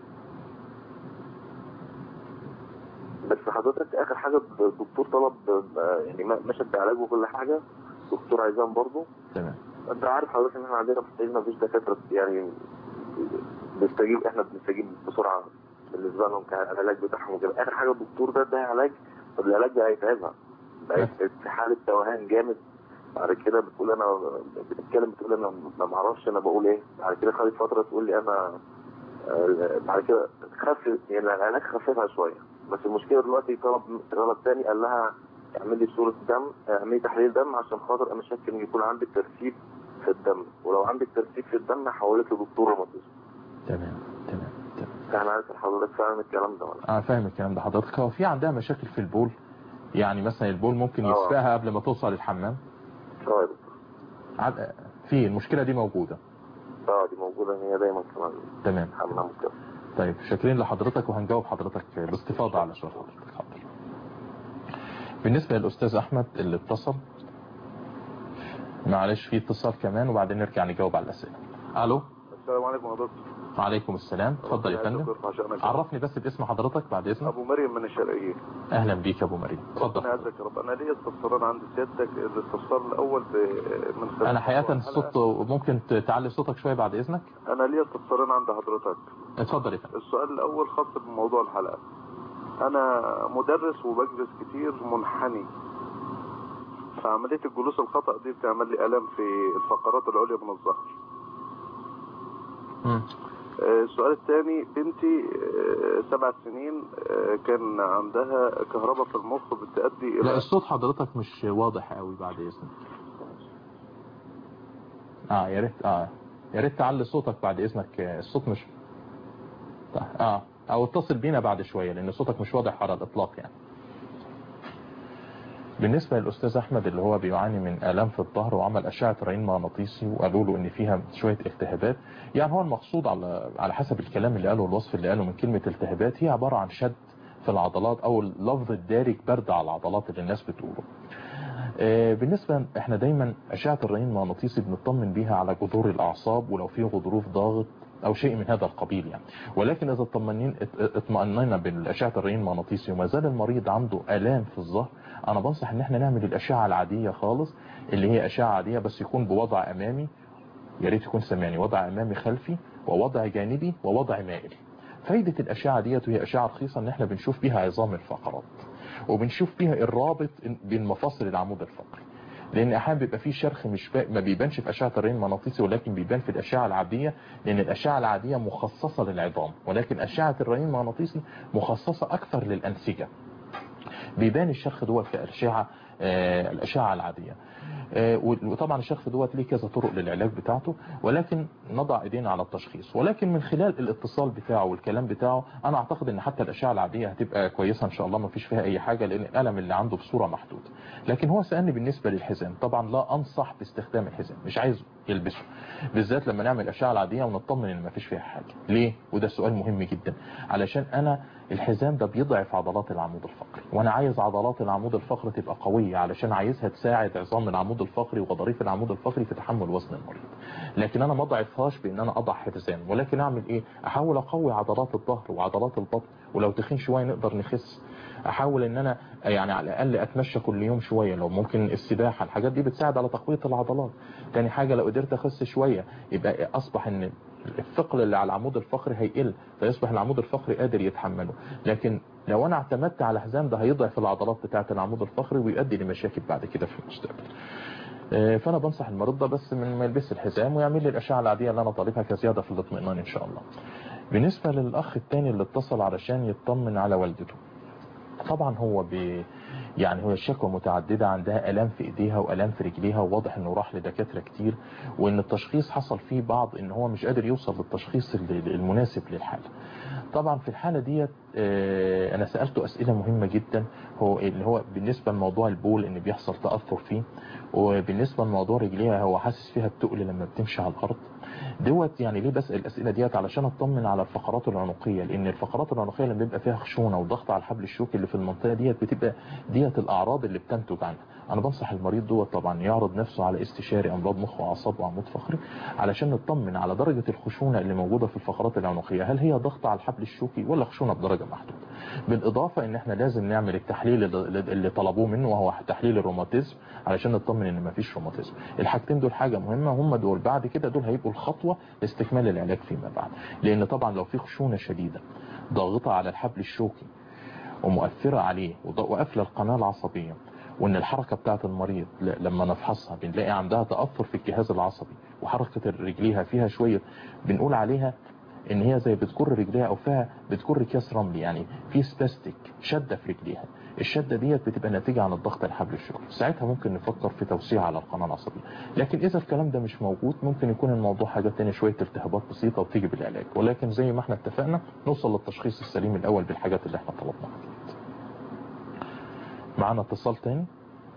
بس حضرتك اخر حاجه الدكتور طلب آه، يعني ما- مشت بعلاج وكل حاجه دكتور عايزان برضه
تمام
انت عارف حضرتك ان احنا عندنا في السجن مفيش دكاتره يعني بنستجيب احنا بنستجيب بسرعه بالنسبه لهم كالعلاج بتاعهم وكده اخر حاجه الدكتور ده ده علاج طب العلاج ده هيتعبها بقت في حاله توهان جامد بعد كده بتقول انا بتتكلم بتقول انا ما بعرفش انا بقول ايه بعد كده خدت فتره تقول لي انا آه، بعد كده خف يعني العلاج خففها شويه بس المشكله دلوقتي طلب طلب تاني قال لها اعمل لي صوره دم اعمل لي تحليل دم عشان خاطر انا شاك ان يكون عندك ترسيب في الدم ولو عندك ترسيب في الدم هحولك لدكتور روماتيزم
تمام تمام
انا عايز حضرتك فاهم الكلام ده ولا
انا فاهم الكلام ده حضرتك هو في عندها مشاكل في البول يعني مثلا البول ممكن
آه.
يسفاها قبل ما توصل الحمام
اه يا دكتور.
عد- في المشكلة دي موجودة
اه دي موجوده ان هي دايما كمان
تمام
حمام كده
طيب شاكرين لحضرتك وهنجاوب حضرتك باستفاضة على سؤال حضرتك حاضر بالنسبة للأستاذ أحمد اللي اتصل معلش في اتصال كمان وبعدين نرجع نجاوب على الأسئلة ألو
السلام عليكم يا دكتور
وعليكم السلام اتفضل يا فندم عرفني بس باسم حضرتك بعد إذنك
ابو مريم من الشرقيه
أهلا بيك يا أبو مريم اتفضل
ربنا يعزك يا رب انا ليا استفسارين عند سيادتك الاستفسار الاول ب... من خلال
أنا حقيقة
موضوع
الصوت ممكن تعلي صوتك شوية بعد إذنك
الحلقة. انا ليا استفسارين عند حضرتك
اتفضل يا فندم
السؤال الاول خاص بموضوع الحلقه انا مدرس وبجلس كتير منحني فعمليه الجلوس الخطا دي بتعمل لي الام في الفقرات العليا من الظهر
مم.
آه، السؤال الثاني بنتي آه، سبع سنين آه، كان عندها كهرباء في المخ بتؤدي
لا
الى
الصوت حضرتك مش واضح قوي بعد إذنك اه يا ريت اه يا ريت تعلي صوتك بعد إذنك آه، الصوت مش اه او اتصل بينا بعد شوية لان صوتك مش واضح على الاطلاق يعني بالنسبة للأستاذ أحمد اللي هو بيعاني من آلام في الظهر وعمل أشعة رنين مغناطيسي وقالوا له إن فيها شوية التهابات يعني هو المقصود على على حسب الكلام اللي قاله الوصف اللي قاله من كلمة التهابات هي عبارة عن شد في العضلات أو اللفظ الدارج برد على العضلات اللي الناس بتقوله آه، بالنسبة احنا دايما أشعة الرنين المغناطيسي بنطمن بيها على جذور الأعصاب ولو في غضروف ضاغط أو شيء من هذا القبيل يعني ولكن إذا اطمنين ات- اطمأنينا بالأشعة الرنين المغناطيسي وما زال المريض عنده آلام في الظهر أنا بنصح إن احنا نعمل الأشعة العادية خالص اللي هي أشعة عادية بس يكون بوضع أمامي يا ريت يكون سامعني وضع أمامي خلفي ووضع جانبي ووضع مائل فايدة الأشعة ديت وهي أشعة رخيصة إن احنا بنشوف بيها عظام الفقرات وبنشوف بيها الرابط بين مفاصل العمود الفقري لان احيانا بيبقى فيه شرخ مش با... ما بيبانش في اشعه الرنين المغناطيسي ولكن بيبان في الاشعه العاديه لان الاشعه العاديه مخصصه للعظام ولكن اشعه الرنين المغناطيسي مخصصه اكثر للانسجه بيبان الشرخ دوت في الاشعه آه الاشعه العاديه آه، وطبعا الشخص دوت ليه كذا طرق للعلاج بتاعته ولكن نضع ايدينا على التشخيص ولكن من خلال الاتصال بتاعه والكلام بتاعه انا اعتقد ان حتى الاشعه العاديه هتبقى كويسه ان شاء الله ما فيش فيها اي حاجه لان الالم اللي عنده بصوره محدوده لكن هو سالني بالنسبه للحزام طبعا لا انصح باستخدام الحزام مش عايزه يلبسه بالذات لما نعمل اشعه العاديه ونطمن ان ما فيش فيها حاجه ليه وده سؤال مهم جدا علشان انا الحزام ده بيضعف عضلات العمود الفقري وانا عايز عضلات العمود الفقري تبقى قويه علشان عايزها تساعد عظام العمود الفقري وغضاريف العمود الفقري في تحمل وزن المريض لكن انا ما اضعفهاش بان انا اضع حزام ولكن اعمل ايه احاول اقوي عضلات الظهر وعضلات البطن ولو تخين شويه نقدر نخس احاول ان انا يعني على الاقل اتمشى كل يوم شويه لو ممكن السباحه الحاجات دي بتساعد على تقويه العضلات تاني حاجه لو قدرت اخس شويه يبقى اصبح ان الثقل اللي على العمود الفقري هيقل فيصبح العمود الفقري قادر يتحمله لكن لو انا اعتمدت على حزام ده هيضعف العضلات بتاعه العمود الفقري ويؤدي لمشاكل بعد كده في المستقبل آه، فانا بنصح المريض ده بس من ما يلبس الحزام ويعمل لي الاشعه العاديه اللي انا طالبها كزياده في الاطمئنان ان شاء الله بالنسبه للاخ الثاني اللي اتصل علشان يطمن على والدته طبعا هو ب يعني هو الشكوى متعددة عندها ألام في إيديها وألام في رجليها وواضح إنه راح لدكاترة كتير وإن التشخيص حصل فيه بعض إن هو مش قادر يوصل للتشخيص المناسب للحالة طبعا في الحالة ديت آه، أنا سألته أسئلة مهمة جدا هو اللي هو بالنسبة لموضوع البول إن بيحصل تأثر فيه وبالنسبة لموضوع رجليها هو حاسس فيها بتقل لما بتمشي على الأرض دوت يعني ليه بسأل الأسئلة ديت علشان اطمن على الفقرات العنقية لأن الفقرات العنقية لما بيبقى فيها خشونة وضغط على الحبل الشوكي اللي في المنطقة ديت بتبقى ديت الأعراض اللي بتنتج عنها أنا بنصح المريض دوت طبعا يعرض نفسه على استشاري أمراض مخ وأعصاب وعمود فقري علشان نطمن على درجة الخشونة اللي موجودة في الفقرات العنقية هل هي ضغط على الحبل الشوكي ولا خشونة بدرجة محدودة بالإضافة إن إحنا لازم نعمل التحليل اللي اللي طلبوه منه وهو تحليل الروماتيزم علشان نطمن إن مفيش روماتيزم الحاجتين دول حاجة مهمة هم دول بعد كده دول هيبقوا الخطوة لاستكمال العلاج فيما بعد لأن طبعا لو في خشونة شديدة ضاغطة على الحبل الشوكي ومؤثرة عليه وض- وقافلة القناة العصبية وان الحركة بتاعت المريض ل- لما نفحصها بنلاقي عندها تأثر في الجهاز العصبي وحركة رجليها فيها شوية بنقول عليها ان هي زي بتجر رجليها او فيها بتجر اكياس رمل يعني في سباستيك شدة في رجليها الشدة ديت بتبقى ناتجة عن الضغط الحبل الشوكي ساعتها ممكن نفكر في توسيع على القناة العصبية لكن اذا الكلام ده مش موجود ممكن يكون الموضوع حاجة تانية شوية التهابات بسيطة وتيجي بالعلاج ولكن زي ما احنا اتفقنا نوصل للتشخيص السليم الاول بالحاجات اللي احنا طلبناها معانا اتصال تاني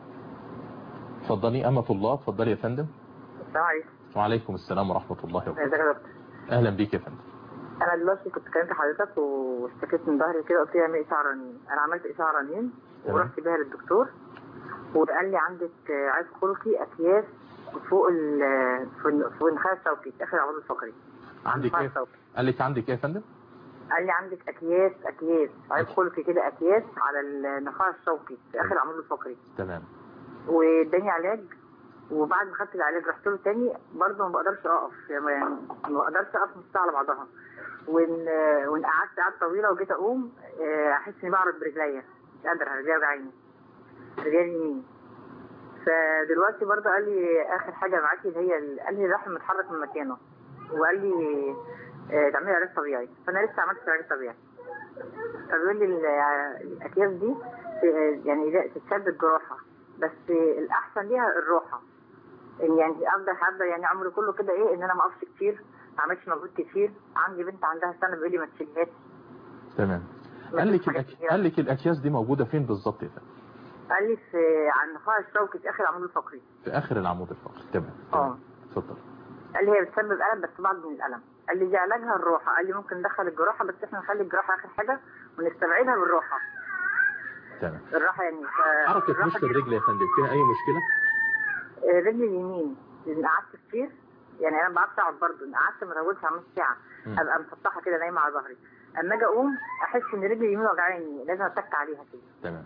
اتفضلي أمة الله اتفضلي يا فندم
السلام عليكم
وعليكم السلام ورحمة الله
ازيك
وبركاته
يا دكتور
أهلا بيك يا فندم
انا دلوقتي كنت كلمت حضرتك واشتكيت من ظهري كده قلت لي اعمل اشعه رنين انا عملت اشعه رنين ورحت بيها للدكتور وقال لي عندك آه، عيب خلقي اكياس فوق ال في في النخاع الشوكي في اخر العمود الفقري
عندك ايه قال لك عندك ايه يا فندم
قال لي عندك اكياس اكياس عيب خلقي كده اكياس على النخاع الشوكي في اخر العمود الفقري
تمام
واداني علاج وبعد ما خدت العلاج رحت له تاني برضه ما بقدرش اقف يعني ما بقدرش اقف نص ساعه على بعضها وان وان قعدت قعدة طويله وجيت اقوم آه، احس اني بعرض برجليا مش قادره رجليا وجعاني رجليا اليمين فدلوقتي برضه قال لي اخر حاجه معاكي اللي هي ال- قال لي الرحم متحرك من مكانه وقال لي آه، تعملي علاج طبيعي فانا لسه عملت علاج طبيعي فبيقول لي ال- الاكياس دي ت- يعني لا تتشد الجراحه بس الاحسن ليها الراحه ان يعني افضل افضل يعني عمري كله كده ايه ان انا ما اقفش كتير ما اعملش مجهود كتير عندي بنت عندها سنه بيقول لي ما تشيلهاش
تمام قال لك الأك... قال لك الأكياس دي موجودة فين بالظبط يا فندم
قال لي في على النخاع الشوكي في اخر العمود الفقري
في آخر العمود الفقري تمام
اه
اتفضل
قال لي هي بتسبب الم بس بعض من الالم قال لي دي علاجها الراحه قال لي ممكن ندخل الجراحه بس احنا نخلي الجراحه اخر حاجه ونستبعدها بالراحه
تمام
الراحه يعني ف-
حركة
الراحة
مشط
دي-
الرجل يا فندم فيها أي مشكلة
آه، رجلي اليمين لان قعدت كتير يعني انا ما بعرفش اقعد برضه إن قعدت ما طولتش عن نص ساعه
مم.
ابقى مسطحه كده نايمه على ظهري اما اجي اقوم احس ان رجلي اليمين وجعاني لازم اتك عليها كده
تمام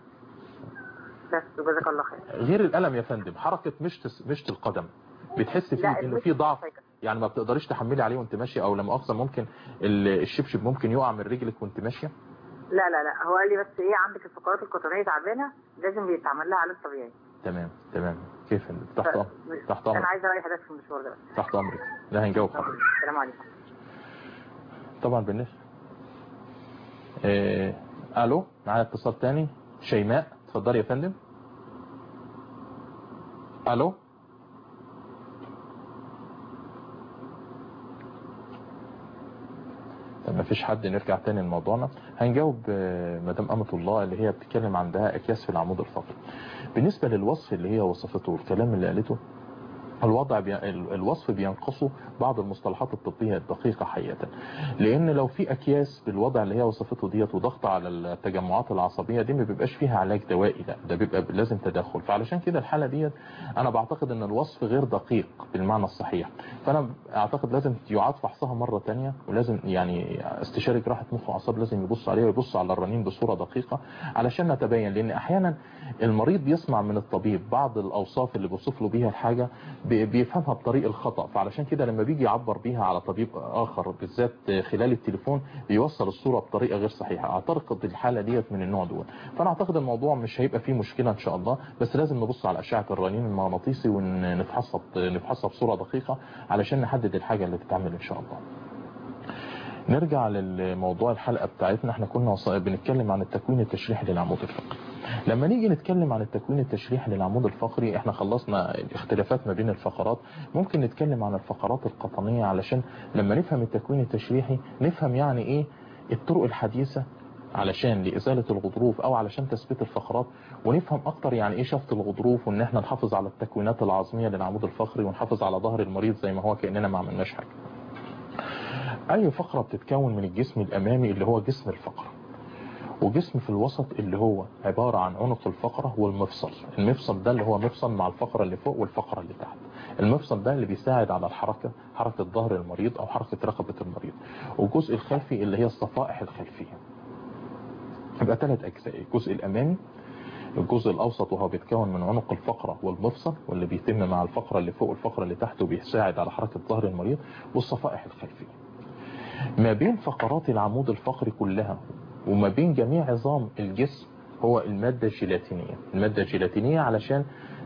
بس وجزاك الله خير
غير الألم يا فندم حركة مشط مشط القدم بتحس فيه
لا،
انه
المشط
في ضعف يعني ما بتقدريش تحملي عليه وانت ماشيه او لما مؤاخذه ممكن ال- الشبشب ممكن يقع من رجلك وانت ماشيه
لا لا لا هو قال لي بس ايه عندك الفقرات القطنيه تعبانه لازم يتعمل لها علاج طبيعي
تمام تمام كيف يا فندم تحت امرك تحت
انا
امرك
عايزه اراجع حضرتك في المشوار ده بس
تحت امرك لا هنجاوب حضرتك
السلام عليكم
طبعا بالنسبه إيه... الو معايا اتصال تاني شيماء اتفضلي يا فندم الو مفيش حد نرجع تاني لموضوعنا هنجاوب آه، مدام أمة الله اللي هي بتتكلم عندها أكياس في العمود الفقري بالنسبة للوصف اللي هي وصفته والكلام اللي قالته الوضع بي... ال- الوصف بينقصه بعض المصطلحات الطبية الدقيقة حقيقة لأن لو في أكياس بالوضع اللي هي وصفته ديت وضغط على التجمعات العصبية دي ما بيبقاش فيها علاج دوائي لا ده بيبقى لازم تدخل فعلشان كده الحالة ديت أنا بعتقد أن الوصف غير دقيق بالمعنى الصحيح فأنا أعتقد لازم يعاد فحصها مرة تانية ولازم يعني استشاري جراحة مخ وأعصاب لازم يبص عليها ويبص على الرنين بصورة دقيقة علشان نتبين لأن أحيانا المريض بيسمع من الطبيب بعض الأوصاف اللي بيوصف له بيها الحاجة بي- بيفهمها بطريق الخطأ فعلشان كده لما بيجي يعبر بيها على طبيب آخر بالذات خلال التليفون بيوصل الصورة بطريقة غير صحيحة أعتقد الحالة ديت من النوع دول فأنا أعتقد الموضوع مش هيبقى فيه مشكلة إن شاء الله بس لازم نبص على أشعة الرنين المغناطيسي ونفحصها نفحصها بصورة دقيقة علشان نحدد الحاجة اللي تتعمل إن شاء الله نرجع للموضوع الحلقة بتاعتنا احنا كنا وص- بنتكلم عن التكوين التشريحي للعمود الفقري لما نيجي نتكلم عن التكوين التشريحي للعمود الفقري احنا خلصنا الاختلافات ما بين الفقرات ممكن نتكلم عن الفقرات القطنية علشان لما نفهم التكوين التشريحي نفهم يعني ايه الطرق الحديثة علشان لإزالة الغضروف أو علشان تثبيت الفقرات ونفهم أكتر يعني إيه شفط الغضروف وإن إحنا نحافظ على التكوينات العظمية للعمود الفقري ونحافظ على ظهر المريض زي ما هو كأننا ما عملناش حاجة أي فقرة بتتكون من الجسم الأمامي اللي هو جسم الفقرة وجسم في الوسط اللي هو عبارة عن عنق الفقرة والمفصل المفصل ده اللي هو مفصل مع الفقرة اللي فوق والفقرة اللي تحت المفصل ده اللي بيساعد على الحركة حركة ظهر المريض أو حركة رقبة المريض والجزء الخلفي اللي هي الصفائح الخلفية يبقى ثلاث أجزاء الجزء الأمامي الجزء الأوسط وهو بيتكون من عنق الفقرة والمفصل واللي بيتم مع الفقرة اللي فوق والفقرة اللي تحت وبيساعد على حركة ظهر المريض والصفائح الخلفية ما بين فقرات العمود الفقري كلها وما بين جميع عظام الجسم هو المادة الجيلاتينية المادة الجيلاتينية علشان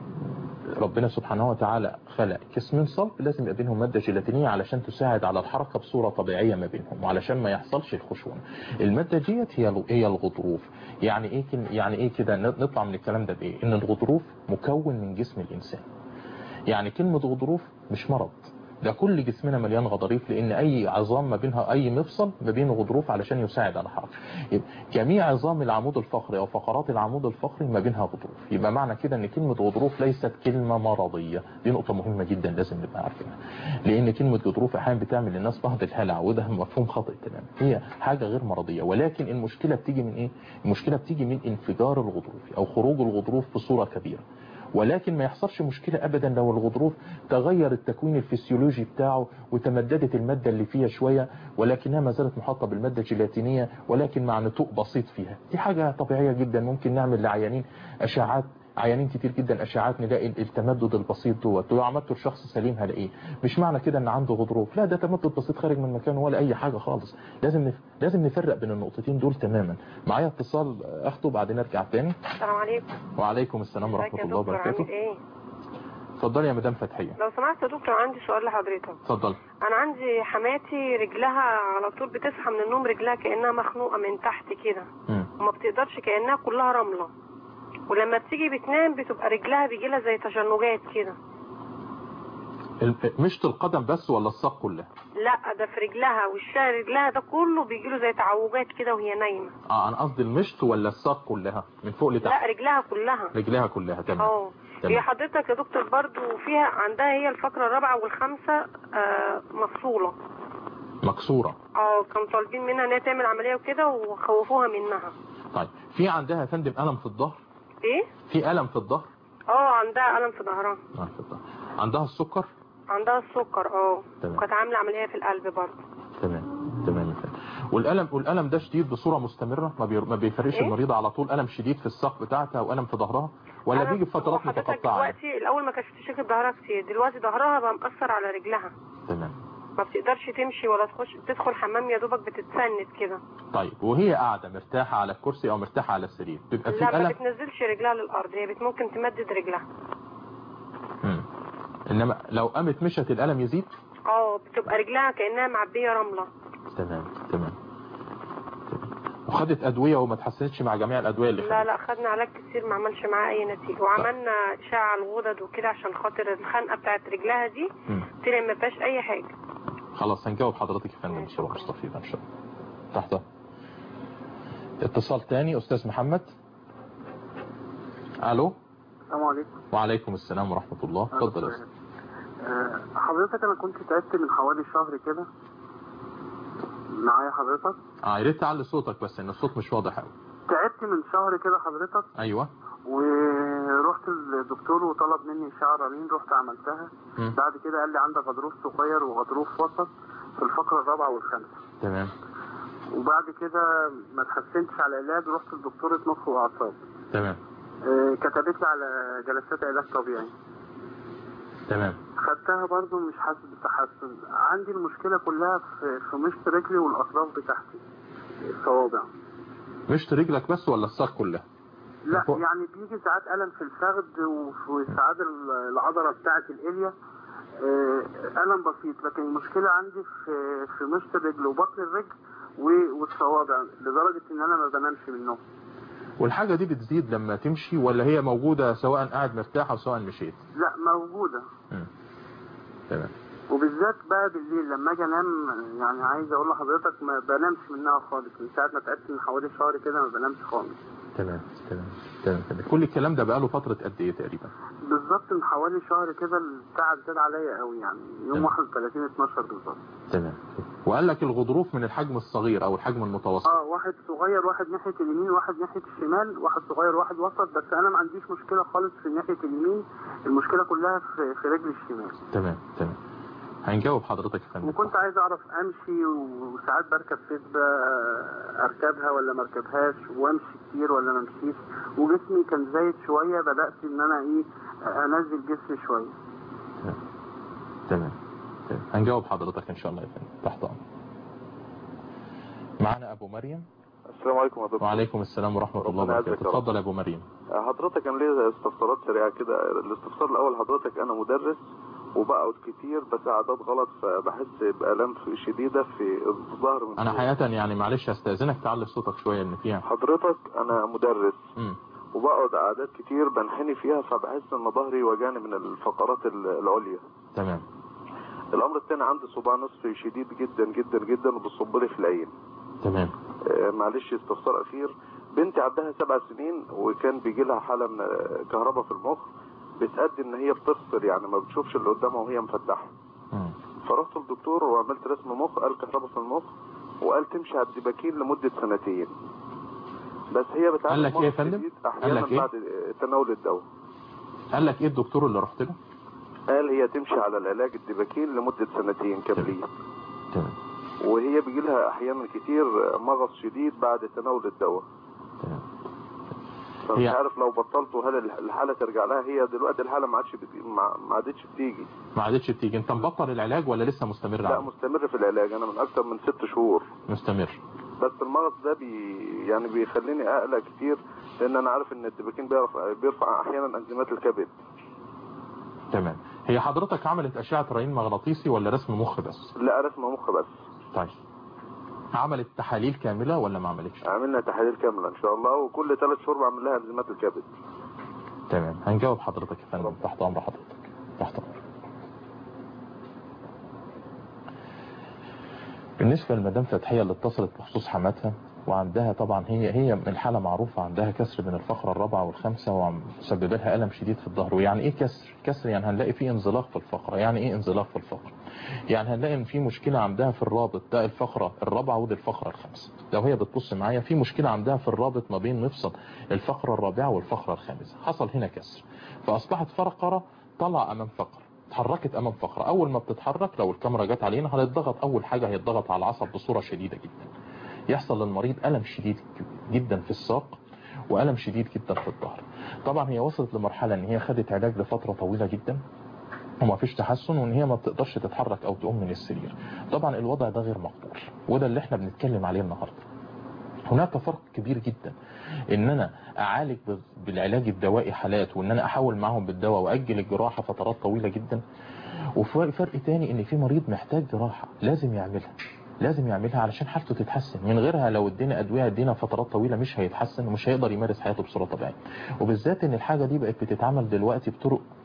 ربنا سبحانه وتعالى خلق جسم صلب لازم يبقى بينهم مادة جيلاتينية علشان تساعد على الحركة بصورة طبيعية ما بينهم وعلشان ما يحصلش الخشونة المادة ديت هي هي الغضروف يعني ايه كن- يعني ايه كده نطلع من الكلام ده بايه ان الغضروف مكون من جسم الانسان يعني كلمة غضروف مش مرض ده كل جسمنا مليان غضاريف لان اي عظام ما بينها اي مفصل ما بين غضروف علشان يساعد على الحركه يبقى جميع عظام العمود الفقري او فقرات العمود الفقري ما بينها غضروف يبقى معنى كده ان كلمه غضروف ليست كلمه مرضيه دي نقطه مهمه جدا لازم نبقى عارفينها لان كلمه غضروف احيانا بتعمل للناس بعض الهلع وده مفهوم خاطئ تماما هي حاجه غير مرضيه ولكن المشكله بتيجي من ايه المشكله بتيجي من انفجار الغضروف او خروج الغضروف بصوره كبيره ولكن ما يحصلش مشكلة أبدا لو الغضروف تغير التكوين الفسيولوجي بتاعه وتمددت المادة اللي فيها شوية ولكنها ما زالت محاطة بالمادة الجيلاتينية ولكن مع نتوء بسيط فيها دي حاجة طبيعية جدا ممكن نعمل لعيانين أشعات عيانين كتير جدا اشعاعات نلاقي التمدد البسيط دوت ولو عملته لشخص سليم هلاقيه مش معنى كده ان عنده غضروف لا ده تمدد بسيط خارج من مكانه ولا اي حاجه خالص لازم نف... لازم نفرق بين النقطتين دول تماما معايا اتصال اخته بعدين ارجع تاني
السلام عليكم
وعليكم السلام
ازيك
ورحمه
يا
الله
دكتور
وبركاته
عامل ايه
اتفضلي يا مدام فتحيه
لو سمحت يا دكتور عندي سؤال لحضرتك
اتفضلي
انا عندي حماتي رجلها على طول بتصحى من النوم رجلها كانها مخنوقه من تحت كده
مم.
وما بتقدرش كانها كلها رمله ولما بتيجي بتنام بتبقى رجلها بيجي لها زي تشنجات كده
ال- مشط القدم بس ولا الساق كلها
لا ده في رجلها وشها رجلها ده كله بيجي له زي تعوجات كده وهي نايمه
اه انا قصدي المشط ولا الساق كلها من فوق
لا
لتحت
رجلها كلها
رجلها كلها تمام
اه
تمام.
هي حضرتك يا دكتور برضو فيها عندها هي الفقره الرابعه والخامسه آه مفصوله
مكسوره
اه كانوا طالبين منها ان هي تعمل عمليه وكده وخوفوها منها
طيب في عندها يا فندم الم في الظهر
ايه
في الم في الظهر
اه عندها الم في ظهرها
آه، في الظهر عندها السكر
عندها السكر اه
تمام.
وكانت عامله عمليه في القلب برضه
تمام تمام يا فندم والالم والالم ده شديد بصوره مستمره ما, بي... ما بيفرقش
إيه؟
المريضه على طول الم شديد في الساق بتاعتها والم في ظهرها ولا
أنا
بيجي بفترات
حضرتك
متقطعه يعني؟
دلوقتي الاول ما كانتش بتشتكي بظهرها كتير دلوقتي ظهرها بقى مأثر على رجلها
تمام
ما بتقدرش تمشي ولا تخش تدخل حمام يا دوبك بتتسند كده
طيب وهي قاعده مرتاحه على الكرسي او مرتاحه على السرير بيبقى في
لا ما
الم
بتنزلش رجلها للارض هي بت- ممكن تمدد رجلها
مم. انما لو قامت مشت الالم يزيد
اه بتبقى رجلها كانها معبيه رمله
تمام تمام وخدت ادويه وما اتحسنتش مع جميع الادويه اللي
لا لا خدنا علاج كتير ما عملش معاها اي نتيجه وعملنا اشعه على الغدد وكده عشان خاطر الخنقه بتاعت رجلها دي
مم.
طلع ما فيهاش اي حاجه
خلاص هنجاوب حضرتك يا فندم بصوره مستفيضه ان شاء الله تحت اتصال تاني استاذ محمد الو
السلام عليكم
وعليكم السلام ورحمة الله اتفضل يا استاذ
آه، حضرتك انا كنت تعبت من حوالي شهر كده معايا حضرتك
اه يا ريت تعلي صوتك بس ان الصوت مش واضح قوي
تعبت من شهر كده حضرتك
ايوه
ورحت الدكتور وطلب مني اشعه رنين رحت عملتها
مم.
بعد كده قال لي عندك غضروف صغير وغضروف وسط في الفقره الرابعه والخامسه
تمام
وبعد كده ما اتحسنتش على العلاج رحت لدكتوره مخ واعصاب
تمام
آه، كتبت لي على جلسات علاج طبيعي
تمام
خدتها برضو مش حاسس بتحسن عندي المشكلة كلها في, في مشط رجلي والأطراف بتاعتي الصوابع
مشط رجلك بس ولا الساق كلها
لا يعني بيجي ساعات ألم في الفخذ وساعات ال- العضلة بتاعة الإليا آه، ألم بسيط لكن المشكلة عندي في في مشط الرجل وبطن الرجل و- والصوابع لدرجة إن أنا ما بنامش من النوم
والحاجة دي بتزيد لما تمشي ولا هي موجودة سواء قاعد مرتاح او سواء مشيت
لا موجودة
تمام
وبالذات بقى بالليل لما اجي انام يعني عايز اقول لحضرتك ما بنامش منها خالص من ساعه ما تعبت من حوالي شهر كده ما بنامش خالص
تمام تمام تمام تمام. كل الكلام ده بقاله فترة قد ايه تقريبا
بالظبط من حوالي شهر كده التعب زاد عليا قوي يعني يوم 31 12 بالظبط
تمام وقال لك الغضروف من الحجم الصغير او الحجم المتوسط
اه واحد صغير واحد ناحيه اليمين واحد ناحيه الشمال واحد صغير واحد وسط بس انا ما عنديش مشكله خالص في ناحيه اليمين المشكله كلها في, في رجلي الشمال
تمام تمام هنجاوب حضرتك يا فندم
وكنت عايز اعرف امشي وساعات بركب فيسبا اركبها ولا ما اركبهاش وامشي كتير ولا ما امشيش وجسمي كان زايد شويه بدات ان انا ايه انزل جسمي شويه
تمام تمام هنجاوب حضرتك ان شاء الله يا فندم تحت امر معانا ابو مريم
السلام عليكم يا دكتور
وعليكم السلام ورحمة الله
ربنا
وبركاته
يعزك يا رب.
اتفضل يا ابو مريم
حضرتك انا ليا استفسارات سريعه كده الاستفسار الاول حضرتك انا مدرس وبقعد كتير بساعدات غلط فبحس بالام في- شديده في الظهر من
انا
فوق.
حقيقة يعني معلش هستأذنك تعلي صوتك شوية ان فيها
حضرتك انا مدرس
مم.
وبقعد قعدات كتير بنحني فيها فبحس ان ظهري وجعني من الفقرات ال- العليا
تمام
الامر الثاني عندي صباع نصفي شديد جدا جدا جدا وبيصب لي في العين
تمام
آه، معلش استفسار اخير بنتي عندها سبع سنين وكان بيجي لها حاله من آه، كهرباء في المخ بتأدي ان هي بتفصل يعني ما بتشوفش اللي قدامها وهي مفتحه
مم.
فرحت للدكتور وعملت رسم مخ قال كهرباء في المخ وقال تمشي على الدباكين لمده سنتين بس هي
قال
بتعمل
لك ايه يا فندم؟ قال
احيانا
لك ايه؟
بعد آه، تناول الدواء
قال لك ايه الدكتور اللي رحت له
قال هي تمشي على العلاج الدباكين لمده سنتين كاملين
تمام
وهي بيجي لها احيانا كتير مغص شديد بعد تناول الدواء فمش
هي-
عارف لو بطلته هل الحاله ترجع لها هي دلوقتي الحاله ما عادش بت- ما ما عادتش بتيجي
ما عادتش بتيجي انت مبطل العلاج ولا لسه مستمر
لا
عليه
مستمر في العلاج انا من اكتر من ست شهور
مستمر
بس المغص ده بي يعني بيخليني اقلق كتير لان انا عارف ان الدباكين بيرفع بيرفع احيانا انزيمات الكبد
تمام هي حضرتك عملت اشعة رنين مغناطيسي ولا رسم مخ بس
لا رسم مخ بس
طيب عملت تحاليل كاملة ولا ما عملتش
عملنا تحاليل كامله ان شاء الله وكل ثلاث شهور بعمل لها انزيمات الكبد
تمام هنجاوب حضرتك يا فندم تحت امر حضرتك تحت امر بالنسبة لمدام فتحية اللي اتصلت بخصوص حماتها وعندها طبعا هي هي من الحالة معروفة عندها كسر من الفقرة الرابعة والخامسة ومسبب لها ألم شديد في الظهر ويعني ايه كسر كسر يعني هنلاقي فيه انزلاق في الفقرة يعني ايه انزلاق في الفقرة يعني هنلاقي ان في مشكلة عندها في الرابط ده الفقرة الرابعة ودي الفقرة الخامسة لو هي بتبص معايا في مشكلة عندها في الرابط ما بين مفصل الفقرة الرابعة والفقرة الخامسة حصل هنا كسر فأصبحت فقرة طلع أمام فقرة اتحركت امام فقرة اول ما بتتحرك لو الكاميرا جت علينا هنضغط اول حاجة هيتضغط على العصب بصورة شديدة جدا يحصل للمريض الم شديد جدا في الساق والم شديد جدا في الظهر طبعا هي وصلت لمرحلة ان هي خدت علاج لفترة طويلة جدا وما فيش تحسن وان هي ما بتقدرش تتحرك او تقوم من السرير طبعا الوضع ده غير مقبول وده اللي احنا بنتكلم عليه النهارده هناك فرق كبير جدا ان انا اعالج بالعلاج الدوائي حالات وان انا احاول معهم بالدواء واجل الجراحة فترات طويلة جدا وفي فرق تاني ان في مريض محتاج جراحة لازم يعملها لازم يعملها علشان حالته تتحسن من غيرها لو ادينا ادويه ادينا فترات طويله مش هيتحسن ومش هيقدر يمارس حياته بصوره طبيعيه وبالذات ان الحاجه دي بقت بتتعمل دلوقتي بطرق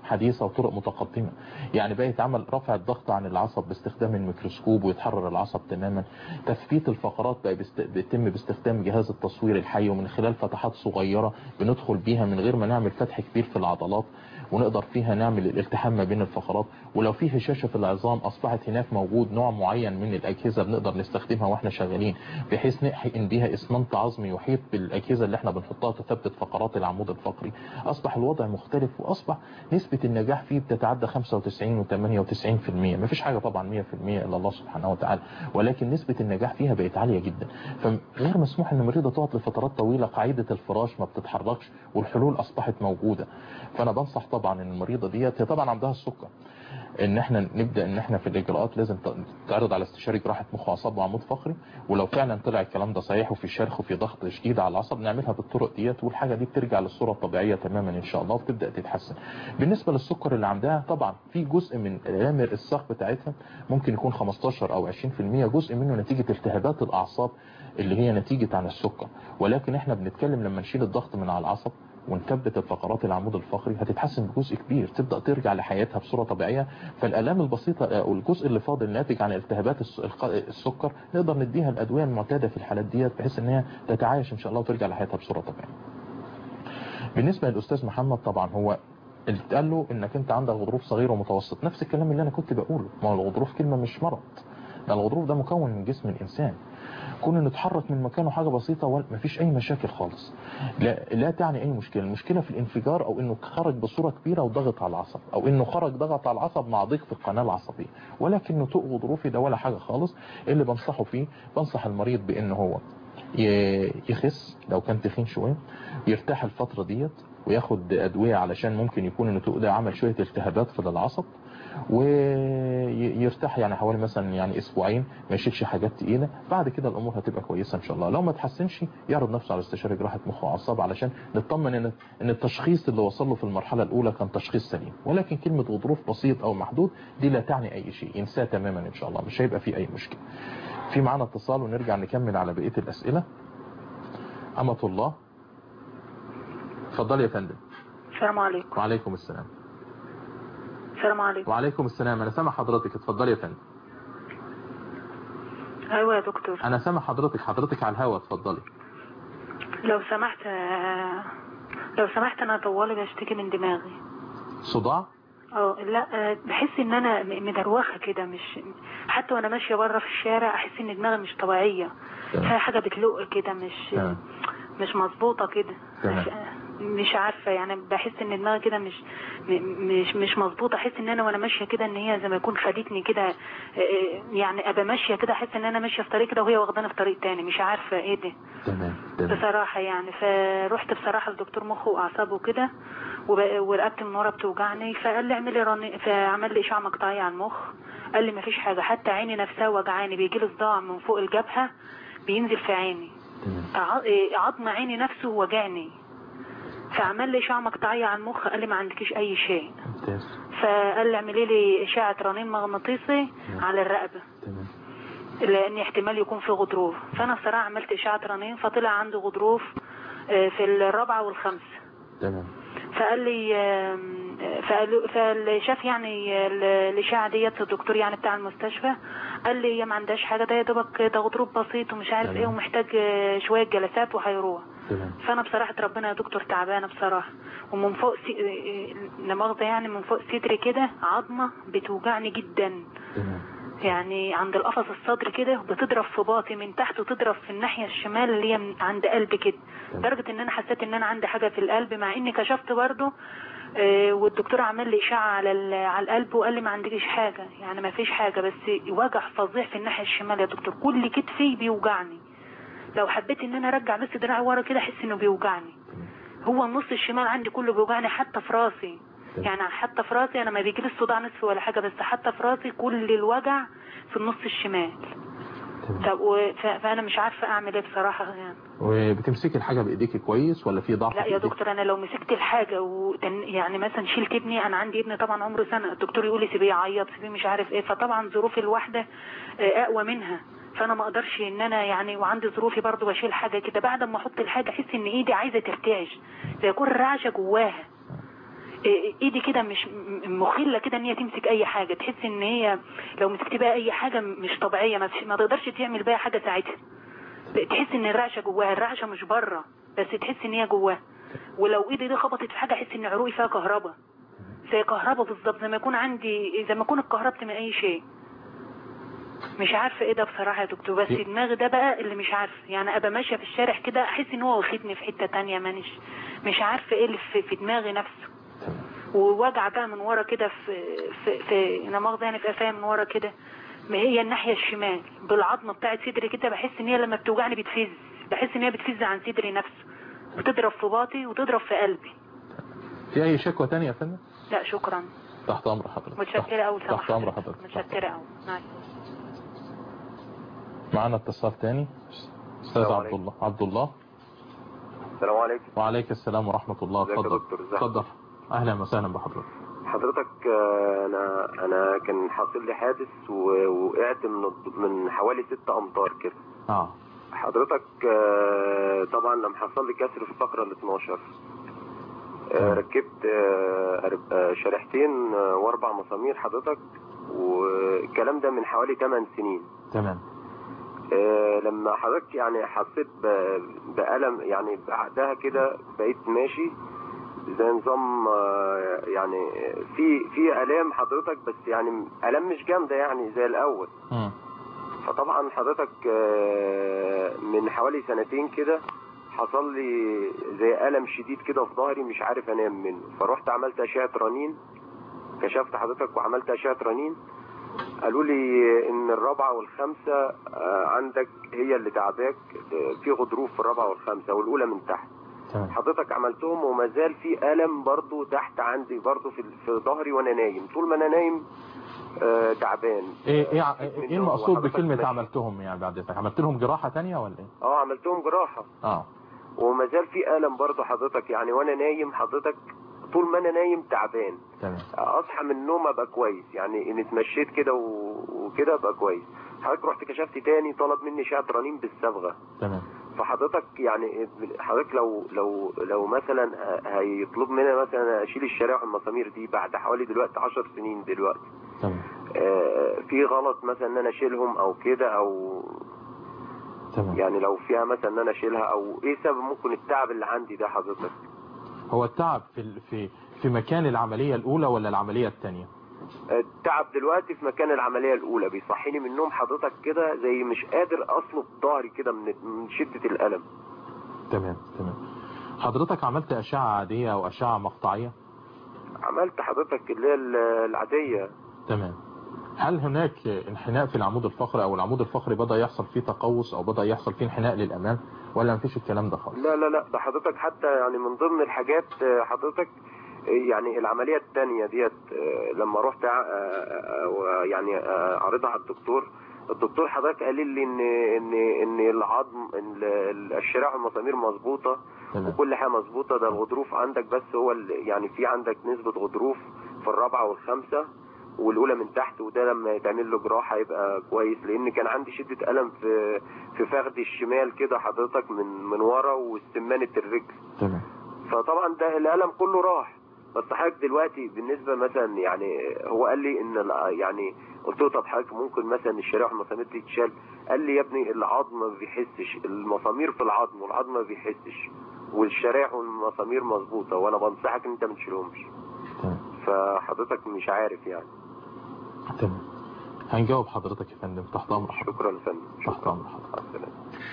حديثة وطرق متقدمة يعني بقى يتعمل رفع الضغط عن العصب باستخدام الميكروسكوب ويتحرر العصب تماما تثبيت الفقرات بقى بيست... بيتم باستخدام جهاز التصوير الحي ومن خلال فتحات صغيرة بندخل بيها من غير ما نعمل فتح كبير في العضلات ونقدر فيها نعمل الالتحام ما بين الفقرات ولو في هشاشة في العظام أصبحت هناك موجود نوع معين من الأجهزة بنقدر نستخدمها وإحنا شغالين بحيث نحقن بيها إسمنت عظمي يحيط بالأجهزة اللي إحنا بنحطها تثبت فقرات العمود الفقري أصبح الوضع مختلف وأصبح نسبة النجاح فيه بتتعدى 95 و 98% مفيش حاجة طبعا 100% إلا الله سبحانه وتعالى ولكن نسبة النجاح فيها بقت عالية جدا فغير مسموح إن المريضة تقعد لفترات طويلة قاعدة الفراش ما بتتحركش والحلول أصبحت موجودة فأنا بنصح طبعا ان المريضة ديت هي طبعا عندها السكر ان احنا نبدأ ان احنا في الاجراءات لازم تعرض على استشاري جراحة مخ واعصاب وعمود فقري ولو فعلا طلع الكلام ده صحيح وفي شرخ وفي ضغط شديد على العصب نعملها بالطرق ديت والحاجة دي بترجع للصورة الطبيعية تماما ان شاء الله وتبدأ تتحسن بالنسبة للسكر اللي عندها طبعا في جزء من الامر الساق بتاعتها ممكن يكون 15 او 20% جزء منه نتيجة التهابات الاعصاب اللي هي نتيجة عن السكر ولكن احنا بنتكلم لما نشيل الضغط من على العصب ونثبت الفقرات العمود الفقري هتتحسن بجزء كبير تبدأ ترجع لحياتها بصورة طبيعية فالآلام البسيطة أو الجزء اللي فاضل ناتج عن التهابات السكر نقدر نديها الأدوية المعتادة في الحالات ديت بحيث ان هي تتعايش ان شاء الله وترجع لحياتها بصورة طبيعية بالنسبة للأستاذ محمد طبعا هو اللي اتقال له انك انت عندك غضروف صغير ومتوسط نفس الكلام اللي انا كنت بقوله ما هو الغضروف كلمة مش مرض ده الغضروف ده مكون من جسم الإنسان كون انه يتحرك من مكانه حاجة بسيطة ومفيش اي مشاكل خالص لا, لا تعني اي مشكلة المشكلة في الانفجار او انه خرج بصورة كبيرة وضغط على العصب او انه خرج ضغط على العصب مع ضيق في القناة العصبية ولكنه تق غضروفي ده ولا حاجة خالص اللي بنصحه فيه بنصح المريض بانه هو يخس لو كان تخين شوية يرتاح الفترة ديت وياخد ادوية علشان ممكن يكون انه تق ده عمل شوية التهابات في العصب ويرتاح يعني حوالي مثلا يعني اسبوعين ما يشيلش حاجات تقيله بعد كده الامور هتبقى كويسه ان شاء الله لو ما تحسنش يعرض نفسه على استشاري جراحه مخ واعصاب علشان نطمن ان ان التشخيص اللي وصل له في المرحله الاولى كان تشخيص سليم ولكن كلمه غضروف بسيط او محدود دي لا تعني اي شيء ينساه تماما ان شاء الله مش هيبقى فيه اي مشكله في معانا اتصال ونرجع نكمل على بقيه الاسئله امه الله اتفضلي يا فندم
السلام عليكم
وعليكم السلام
السلام عليكم
وعليكم السلام انا سامع حضرتك اتفضلي يا فندم
ايوه يا دكتور
انا سامع حضرتك حضرتك على الهوا اتفضلي
لو سمحت لو سمحت انا طوالي بشتكي من دماغي
صداع
اه لا بحس ان انا مدروخه كده مش حتى وانا ماشيه بره في الشارع احس ان دماغي مش طبيعيه فيها حاجه بتلق كده مش
تمام.
مش مظبوطه كده
تمام.
مش عارفه يعني بحس ان دماغي كده مش م- مش مش مظبوطه احس ان انا وانا ماشيه كده ان هي زي ما يكون خدتني كده آه، يعني ابقى ماشيه كده احس ان انا ماشيه في طريق كده وهي واخداني في طريق تاني مش عارفه ايه ده
تمام تمام
بصراحه يعني فرحت بصراحه لدكتور مخ واعصاب وكده وب- ورقبتي من ورا بتوجعني فقال لي اعملي رني فعمل لي اشعه مقطعيه على المخ قال لي مفيش حاجه حتى عيني نفسها وجعاني بيجي لي صداع من فوق الجبهه بينزل في عيني ع- إيه، عظم عيني نفسه وجعني فعمل لي اشعه مقطعيه على المخ قال لي ما عندكيش اي شيء
ممتاز
فقال لي اعملي لي اشعه رنين مغناطيسي على الرقبه
تمام
لان احتمال يكون في غضروف فانا بصراحه عملت اشعه رنين فطلع عندي غضروف آه، في الرابعه والخامسه
تمام
فقال لي آم، فقال فاللي شاف يعني ال- الاشاعه ديت الدكتور يعني بتاع المستشفى قال لي هي ما عندهاش حاجه ده يا دوبك ده غضروف بسيط ومش عارف ايه ومحتاج آه، شويه جلسات وهيروح
تمام
فانا بصراحه ربنا يا دكتور تعبانه بصراحه ومن فوق سي... آه، لا مؤاخذه يعني من فوق صدري كده عظمه بتوجعني جدا
تمام
يعني عند القفص الصدر كده بتضرب في باطي من تحت وتضرب في الناحيه الشمال اللي هي من عند قلبي كده لدرجه ان انا حسيت ان انا عندي حاجه في القلب مع اني كشفت برضه آه، والدكتور عمل لي اشعه على ال- على القلب وقال لي ما عندكيش حاجه يعني ما فيش حاجه بس وجع فظيع في الناحيه الشمال يا دكتور كل كتفي بيوجعني لو حبيت ان انا ارجع بس دراعي ورا كده احس انه بيوجعني هو النص الشمال عندي كله بيوجعني حتى في راسي يعني حتى في راسي انا ما بيجيلي الصداع نصف ولا حاجه بس حتى في راسي كل الوجع في النص الشمال طب و... ف... فانا مش عارفه اعمل ايه بصراحه يعني
وبتمسكي الحاجة بإيديك كويس ولا في ضعف
لا
في
يا
إيديك؟
دكتور انا لو مسكت الحاجه وتن... يعني مثلا شلت ابني انا عندي ابني طبعا عمره سنه الدكتور يقول لي سيبيه يعيط سيبيه مش عارف ايه فطبعا ظروفي الواحده آه، اقوى منها فانا ما اقدرش ان انا يعني وعندي ظروفي برضو بشيل حاجه كده بعد ما احط الحاجه احس ان ايدي عايزه ترتعش زي يكون رعشه جواها إيه- ايدي كده مش م- مخله كده ان هي تمسك اي حاجه تحس ان هي لو مسكت بيها اي حاجه مش طبيعيه ما, فيش- ما تقدرش تعمل بيها حاجه ساعتها تحس ان الرعشه جواها الرعشه مش بره بس تحس ان هي جواها ولو ايدي دي خبطت في حاجه احس ان عروقي فيها كهرباء زي كهرباء بالظبط زي ما يكون عندي زي ما اكون اتكهربت من اي شيء مش عارفه ايه ده بصراحه يا دكتور بس دماغي ده بقى اللي مش عارفه يعني ابقى ماشيه في الشارع كده احس ان هو واخدني في حته تانية مانيش مش عارفه ايه اللي في, في دماغي نفسه ووجع بقى من ورا كده في في في انا مؤاخذه يعني في قفايا من ورا كده ما هي الناحيه الشمال بالعظمه بتاعت صدري كده بحس ان هي لما بتوجعني بتفز بحس ان هي بتفز عن صدري نفسه بتضرب في باطي وتضرب في قلبي
في اي شكوى تانية يا فندم
لا شكرا
تحت امر حضرتك
متشكره قوي
تحت امر حضرتك
متشكره قوي
معانا اتصال تاني استاذ
السلام
عبد
عليكم.
الله عبد الله
السلام عليكم
وعليك السلام ورحمة الله
ازيك يا
اتفضل
دكتور؟ ازيك؟
اتفضل اهلا وسهلا بحضرتك
حضرتك آه، انا انا كان حاصل لي حادث و- وقعت من الض- من حوالي 6 امتار كده
اه
حضرتك آه، طبعا لما حصل لي كسر في الفقره ال 12 آه، ركبت آه، أرب- آه، شريحتين آه، واربع مسامير حضرتك والكلام ده من حوالي 8 سنين
تمام
آه، لما حضرتك يعني حسيت ب- بألم يعني بعدها كده بقيت ماشي زي نظام آه، يعني في في آلام حضرتك بس يعني آلام مش جامدة يعني زي الأول
مم.
فطبعا حضرتك آه، من حوالي سنتين كده حصل لي زي ألم شديد كده في ظهري مش عارف أنام منه فروحت عملت أشعة رنين كشفت حضرتك وعملت أشعة رنين قالوا لي ان الرابعه والخامسه آه، عندك هي اللي تعباك آه، في غضروف في الرابعه والخامسه والاولى من تحت
تمام
حضرتك عملتهم وما زال في الم برضو تحت عندي برضو في في ظهري وانا نايم طول ما انا نايم آه، تعبان
ايه ايه ع- ايه المقصود
وحضرتك
بكلمة
ماشي.
عملتهم يعني بعد ذلك عملت لهم جراحة تانية ولا ايه
اه عملتهم جراحه
اه
وما زال في الم برضو حضرتك يعني وانا نايم حضرتك طول ما انا نايم تعبان
تمام
اصحى من النوم ابقى كويس يعني ان اتمشيت كده و- وكده ابقى كويس حضرتك رحت كشفت تاني طلب مني شعة رنين بالصبغه
تمام
فحضرتك يعني حضرتك لو لو لو مثلا هيطلب مني مثلا اشيل الشرايح والمسامير دي بعد حوالي دلوقتي 10 سنين دلوقتي
تمام
آه، في غلط مثلا ان انا اشيلهم او كده او
تمام
يعني لو فيها مثلا ان انا اشيلها او ايه سبب ممكن التعب اللي عندي ده حضرتك
هو التعب في ال- في في مكان العملية الأولى ولا العملية الثانية
التعب دلوقتي في مكان العمليه الاولى بيصحيني من النوم حضرتك كده زي مش قادر اصلب ظهري كده من من شده الالم
تمام تمام حضرتك عملت أشعة عادية أو أشعة مقطعية
عملت حضرتك اللي هي ال- العاديه
تمام هل هناك انحناء في العمود الفقري أو العمود الفقري بدأ يحصل فيه تقوس أو بدأ يحصل فيه انحناء للأمام ولا مفيش الكلام ده خالص
لا لا لا ده حضرتك حتى يعني من ضمن الحاجات آه، حضرتك آه، يعني العملية التانية ديت آه، لما رحت ع- آه، آه، يعني آه، عرضها على الدكتور الدكتور حضرتك قال لي ان ان ان العظم ال- ال- الشرايح والمسامير مظبوطه وكل حاجه مظبوطه ده الغضروف عندك بس هو ال- يعني في عندك نسبه غضروف في الرابعه والخامسه والاولى من تحت وده لما يتعمل له جراحه يبقى كويس لان كان عندي شده الم في في فخدي الشمال كده حضرتك من من ورا واستمانه الرجل
تمام
فطبعا ده الالم كله راح بس حضرتك دلوقتي بالنسبه مثلا يعني هو قال لي ان ال- يعني قلت له طب حضرتك ممكن مثلا الشرايح والمسامير دي تتشال قال لي يا ابني العظم ما بيحسش المسامير في العظم والعظم ما بيحسش والشرايح والمسامير مظبوطه وانا بنصحك ان انت ما تشيلهمش فحضرتك مش عارف يعني
تمام هنجاوب حضرتك يا فندم تحت أمر حضرتك
شكرا يا فندم
تحت أمر حضرتك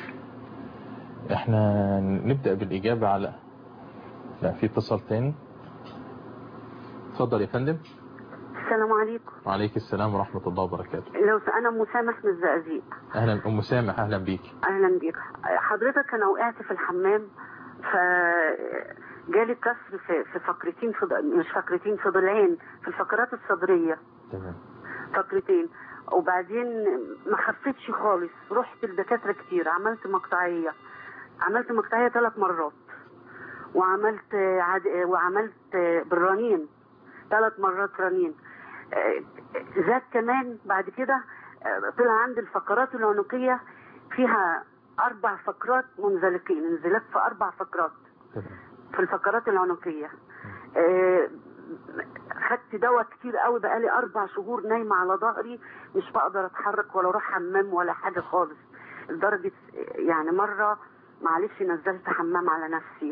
احنا نبدأ بالإجابة على لا في اتصال تاني اتفضل يا فندم
السلام عليكم
وعليك السلام ورحمة الله وبركاته
لو س- انا مسامح من الزقازيق
أهلا أم سامح أهلا بيك
اهلا بيك حضرتك انا وقعت في الحمام ف جالي كسر في في فقرتين في ض- مش فقرتين في ضلعين في الفقرات الصدريه
تمام
فقرتين وبعدين ما خفتش خالص رحت لدكاتره كتير عملت مقطعيه عملت مقطعيه ثلاث مرات وعملت عد... وعملت بالرنين ثلاث مرات رنين آه، زاد كمان بعد كده آه، طلع عندي الفقرات العنقيه فيها اربع فقرات منزلقين انزلاق في اربع فقرات في الفقرات العنقيه آه، خدت دواء كتير قوي بقالي اربع شهور نايمه على ظهري مش بقدر اتحرك ولا اروح حمام ولا حاجه خالص لدرجه يعني مره معلش نزلت حمام على نفسي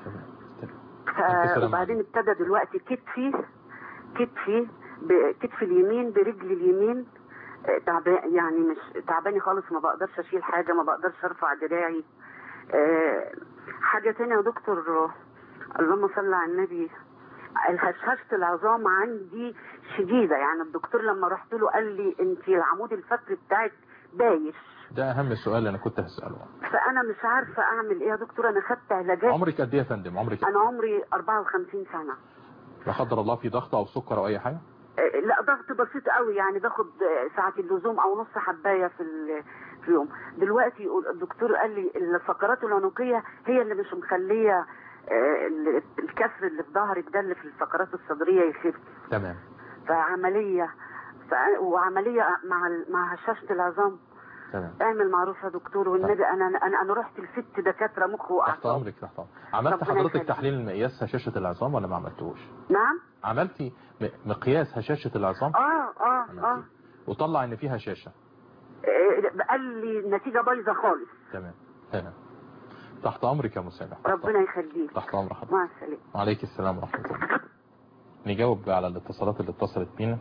ف- وبعدين ابتدى دلوقتي كتفي كتفي بكتفي اليمين برجلي اليمين آه، تعبان يعني مش تعباني خالص ما بقدرش اشيل حاجه ما بقدرش ارفع دراعي آه، حاجه تانية يا دكتور آه، اللهم صل على النبي الهشاشة العظام عندي شديدة يعني الدكتور لما رحت له قال لي انت العمود الفقري بتاعك بايش
ده اهم سؤال انا كنت هسأله
فانا مش عارفة اعمل ايه يا دكتور انا خدت علاجات
عمرك قد ايه يا فندم عمرك
انا عمري 54 سنة
لا قدر الله في ضغط او سكر او اي حاجة
آه، لا ضغط بسيط قوي يعني باخد آه، ساعة اللزوم او نص حباية في ال- في اليوم دلوقتي يقول- الدكتور قال لي الفقرات العنقية هي اللي مش مخلية آه، ال- الكسر اللي في ظهرك ده اللي في الفقرات الصدرية يخف
تمام
فعملية ف- وعملية مع ال- مع هشاشة العظام
تمام
اعمل معروف يا دكتور والنبي انا انا انا رحت لست دكاترة مخ
تحت
واعصاب
امرك تحت امرك عملت
ربنا
حضرتك
يخليك.
تحليل المقياس هشاشة العظام ولا ما عملتوش
نعم
عملتي م- مقياس هشاشة العظام
اه اه اه
وطلع ان فيها هشاشة
آه، قال لي النتيجة بايظة خالص
تمام تمام تحت امرك يا مسامح تحت
ربنا يخليك
تحت امر حضرتك
مع السلامة
وعليك السلام ورحمة الله نجاوب على الاتصالات اللي اتصلت بينا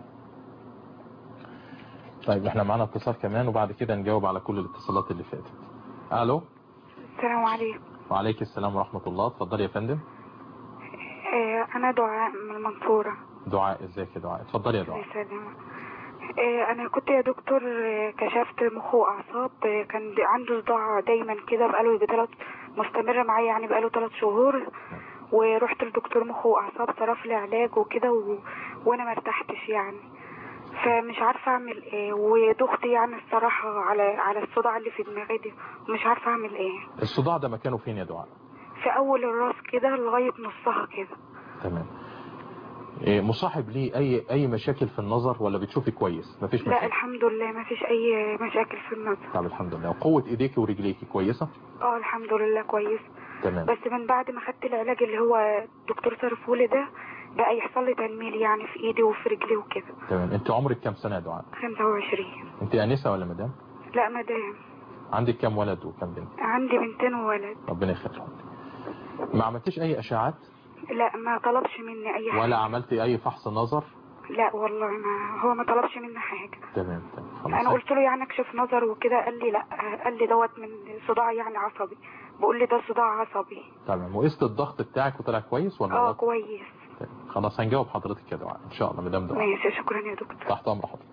طيب احنا معانا اتصال كمان وبعد كده نجاوب على كل الاتصالات اللي فاتت الو
السلام عليكم
وعليك السلام ورحمة الله اتفضلي يا فندم
آه، أنا دعاء من المنصورة
دعاء ازيك يا دعاء اتفضلي يا دعاء
يسلمك آه، أنا كنت يا دكتور آه، كشفت مخ وأعصاب آه، كان دي- عنده صداع دايما كده بقاله يجي تلات مستمرة معايا يعني بقاله تلات شهور ورحت لدكتور مخ وأعصاب صرف لي علاج وكده و... وأنا ما ارتحتش يعني فمش عارفة أعمل إيه ودخت يعني الصراحة على على الصداع اللي في دماغي دي ومش عارفة أعمل إيه
الصداع ده مكانه فين يا دعاء
في أول الراس كده لغاية نصها كده
تمام إيه، مصاحب ليه اي اي مشاكل في النظر ولا بتشوفي كويس مفيش
لا
مشاكل
الحمد لله ما فيش أي مشاكل في النظر
طب الحمد لله وقوة ايديكي ورجليكي كويسة
اه الحمد لله كويس
تمام
بس من بعد ما خدت العلاج اللي هو الدكتور صرفولي ده بقى يحصل لي تنميل يعني في ايدي وفي رجلي وكده
تمام انت عمرك كام سنة يا دعاء
25
انت انسة ولا مدام
لا مدام
عندك كام ولد وكام بنت
عندي بنتين وولد
ربنا يخليهم ما عملتيش اي اشاعات
لا ما طلبش مني اي حاجة
ولا عملتي اي فحص نظر
لا والله ما هو ما طلبش مني حاجة
تمام تمام
انا
خلاص
قلت له يعني اكشف نظر وكده قال لي لا قال لي دوت من صداع يعني عصبي بقول لي ده صداع عصبي
تمام وقست الضغط بتاعك وطلع كويس ولا
اه
غلط؟
كويس
تمام. خلاص هنجاوب حضرتك يا دعاء ان شاء الله مدام دعاء
ماشي شكرا يا دكتور
تحت امر حضرتك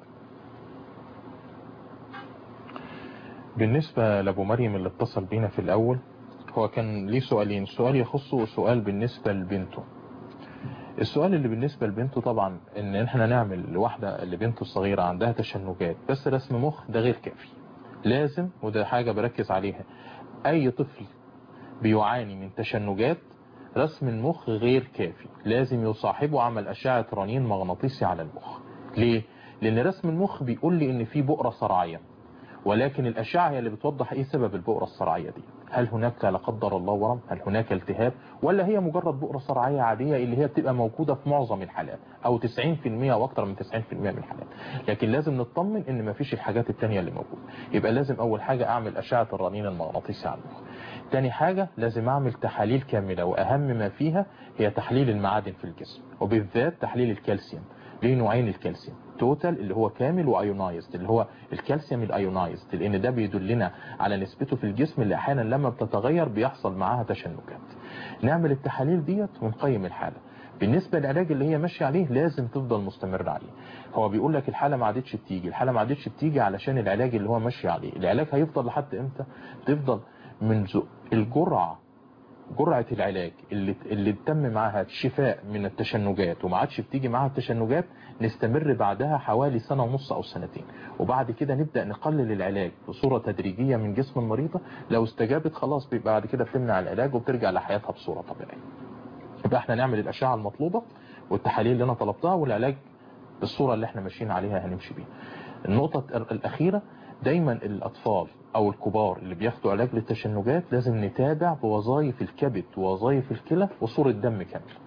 بالنسبة لابو مريم اللي اتصل بينا في الاول هو كان ليه سؤالين سؤال يخصه وسؤال بالنسبة لبنته السؤال اللي بالنسبة لبنته طبعا ان احنا نعمل لواحدة اللي بنته الصغيرة عندها تشنجات بس رسم مخ ده غير كافي لازم وده حاجة بركز عليها اي طفل بيعاني من تشنجات رسم المخ غير كافي لازم يصاحبه عمل أشعة رنين مغناطيسي على المخ ليه؟ لأن رسم المخ بيقول لي إن في بؤرة صرعية ولكن الأشعة هي اللي بتوضح إيه سبب البؤرة الصرعية دي هل هناك لا قدر الله ورم هل هناك التهاب ولا هي مجرد بؤرة صرعية عادية اللي هي بتبقى موجودة في معظم الحالات أو 90% أو أكتر من 90% من الحالات لكن لازم نطمن إن مفيش الحاجات التانية اللي موجودة يبقى لازم أول حاجة أعمل أشعة الرنين المغناطيسي على المخ تاني حاجة لازم أعمل تحاليل كاملة وأهم ما فيها هي تحليل المعادن في الجسم وبالذات تحليل الكالسيوم ليه نوعين الكالسيوم توتال اللي هو كامل وايونايزد اللي هو الكالسيوم الايونايزد لان ده بيدلنا على نسبته في الجسم اللي احيانا لما بتتغير بيحصل معاها تشنجات نعمل التحاليل ديت ونقيم الحالة بالنسبة للعلاج اللي هي ماشية عليه لازم تفضل مستمر عليه هو بيقول لك الحالة ما عادتش بتيجي الحالة ما عادتش بتيجي علشان العلاج اللي هو ماشي عليه العلاج هيفضل لحد امتى تفضل منذ الجرعة جرعة العلاج اللي اللي تم معاها الشفاء من التشنجات وما عادش بتيجي معاها التشنجات نستمر بعدها حوالي سنة ونص أو سنتين وبعد كده نبدأ نقلل العلاج بصورة تدريجية من جسم المريضة لو استجابت خلاص بيبقى بعد كده بتمنع العلاج وبترجع لحياتها بصورة طبيعية يبقى احنا نعمل الأشعة المطلوبة والتحاليل اللي أنا طلبتها والعلاج بالصورة اللي احنا ماشيين عليها هنمشي بيها النقطة الأخيرة دايما الأطفال أو الكبار اللي بياخدوا علاج للتشنجات لازم نتابع بوظائف الكبد ووظائف الكلى وصورة دم كاملة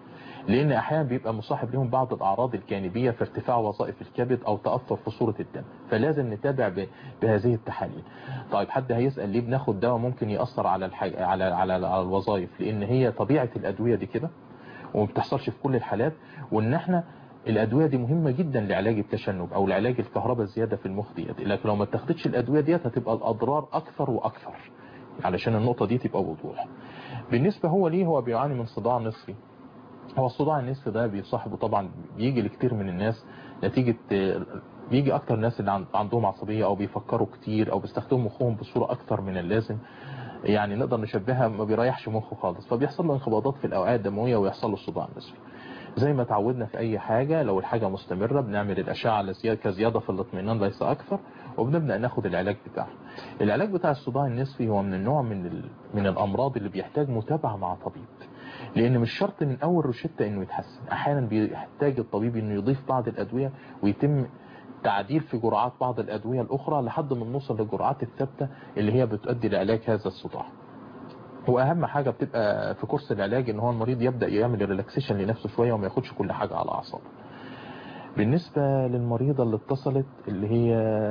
لان احيانا بيبقى مصاحب لهم بعض الاعراض الجانبيه في ارتفاع وظائف الكبد او تاثر في صوره الدم فلازم نتابع ب- بهذه التحاليل طيب حد هيسال ليه بناخد دواء ممكن ياثر على الحاج... على على على الوظائف لان هي طبيعه الادويه دي كده وما بتحصلش في كل الحالات وان احنا الادويه دي مهمه جدا لعلاج التشنج او لعلاج الكهرباء الزياده في المخ ديت لكن لو ما اتخذتش الادويه ديت هتبقى الاضرار اكثر واكثر علشان النقطه دي تبقى وضوح بالنسبه هو ليه هو بيعاني من صداع نصفي هو الصداع النصفي ده بيصاحبه طبعا بيجي لكتير من الناس نتيجة آه، بيجي اكتر الناس اللي عن- عندهم عصبية او بيفكروا كتير او بيستخدموا مخهم بصورة اكتر من اللازم يعني نقدر نشبهها ما بيريحش مخه خالص فبيحصل له انقباضات في الاوعية الدموية ويحصل له صداع نصفي زي ما تعودنا في اي حاجة لو الحاجة مستمرة بنعمل الاشعة لزيادة كزيادة في الاطمئنان ليس اكثر وبنبدأ ناخد العلاج بتاعها العلاج بتاع الصداع النصفي هو من النوع من ال... من الامراض اللي بيحتاج متابعة مع طبيب لان مش شرط من اول روشتة انه يتحسن احيانا بيحتاج الطبيب انه يضيف بعض الادوية ويتم تعديل في جرعات بعض الادوية الاخرى لحد ما نوصل للجرعات الثابتة اللي هي بتؤدي لعلاج هذا الصداع واهم حاجة بتبقى في كورس العلاج ان هو المريض يبدأ يعمل ريلاكسيشن لنفسه شوية وما ياخدش كل حاجة على اعصابه بالنسبة للمريضة اللي اتصلت اللي هي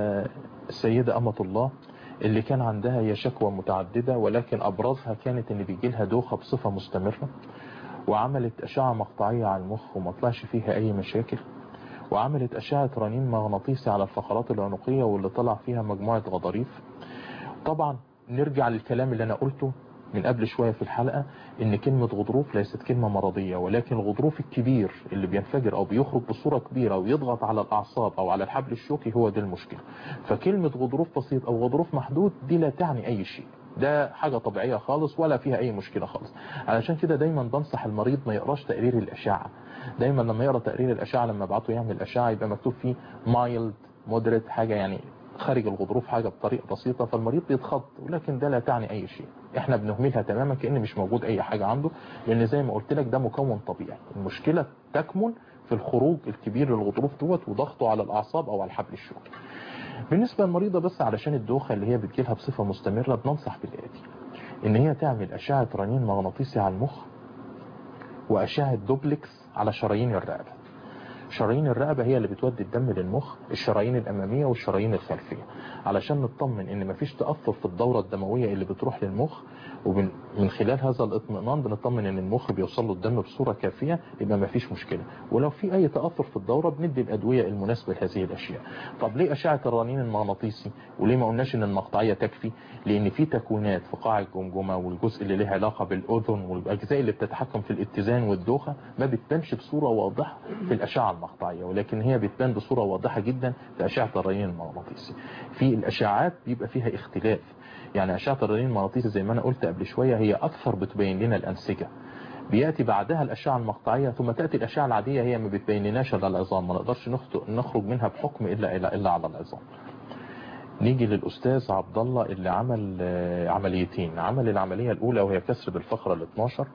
السيدة أمة الله اللي كان عندها هي شكوى متعددة ولكن أبرزها كانت إن بيجي لها دوخة بصفة مستمرة وعملت أشعة مقطعية على المخ وما طلعش فيها أي مشاكل وعملت أشعة رنين مغناطيسي على الفقرات العنقية واللي طلع فيها مجموعة غضاريف طبعا نرجع للكلام اللي أنا قلته من قبل شوية في الحلقة ان كلمة غضروف ليست كلمة مرضية ولكن الغضروف الكبير اللي بينفجر او بيخرج بصورة كبيرة ويضغط على الاعصاب او على الحبل الشوكي هو ده المشكلة فكلمة غضروف بسيط او غضروف محدود دي لا تعني اي شيء ده حاجة طبيعية خالص ولا فيها اي مشكلة خالص علشان كده دايما بنصح المريض ما يقراش تقرير الاشعة دايما لما يقرا تقرير الاشعة لما ابعته يعمل اشعة يبقى مكتوب فيه مايلد مودريت حاجة يعني خارج الغضروف حاجة بطريقة بسيطة فالمريض بيتخض ولكن ده لا تعني اي شيء احنا بنهملها تماما كأن مش موجود اي حاجة عنده لان زي ما قلت لك ده مكون طبيعي المشكلة تكمن في الخروج الكبير للغضروف دوت وضغطه على الاعصاب او على الحبل الشوكي بالنسبة للمريضة بس علشان الدوخة اللي هي بتجيلها بصفة مستمرة بننصح بالآتي ان هي تعمل اشعة رنين مغناطيسي على المخ واشعة دوبلكس على شرايين الرقبة شرايين الرقبة هي اللي بتودي الدم للمخ الشرايين الأمامية والشرايين الخلفية علشان نطمن ان مفيش تأثر في الدورة الدموية اللي بتروح للمخ ومن خلال هذا الاطمئنان بنطمن ان المخ بيوصل له الدم بصورة كافية يبقى مفيش مشكلة ولو في اي تأثر في الدورة بندي الادوية المناسبة لهذه الاشياء طب ليه اشعة الرنين المغناطيسي وليه ما قلناش ان المقطعية تكفي لان في تكوينات في قاع الجمجمة والجزء اللي له علاقة بالاذن والاجزاء اللي بتتحكم في الاتزان والدوخة ما بتبانش بصورة واضحة في الاشعة المقطعية ولكن هي بتبان بصورة واضحة جدا في اشعة الرنين المغناطيسي في الاشعاعات بيبقى فيها اختلاف يعني أشعة الرنين المغناطيسي زي ما أنا قلت قبل شوية هي أكثر بتبين لنا الأنسجة بيأتي بعدها الأشعة المقطعية ثم تأتي الأشعة العادية هي ما بتبين لناش على العظام ما نقدرش نخرج منها بحكم إلا, إلا, إلا على العظام نيجي للأستاذ عبد الله اللي عمل عمليتين عمل العملية الأولى وهي كسر بالفقرة ال 12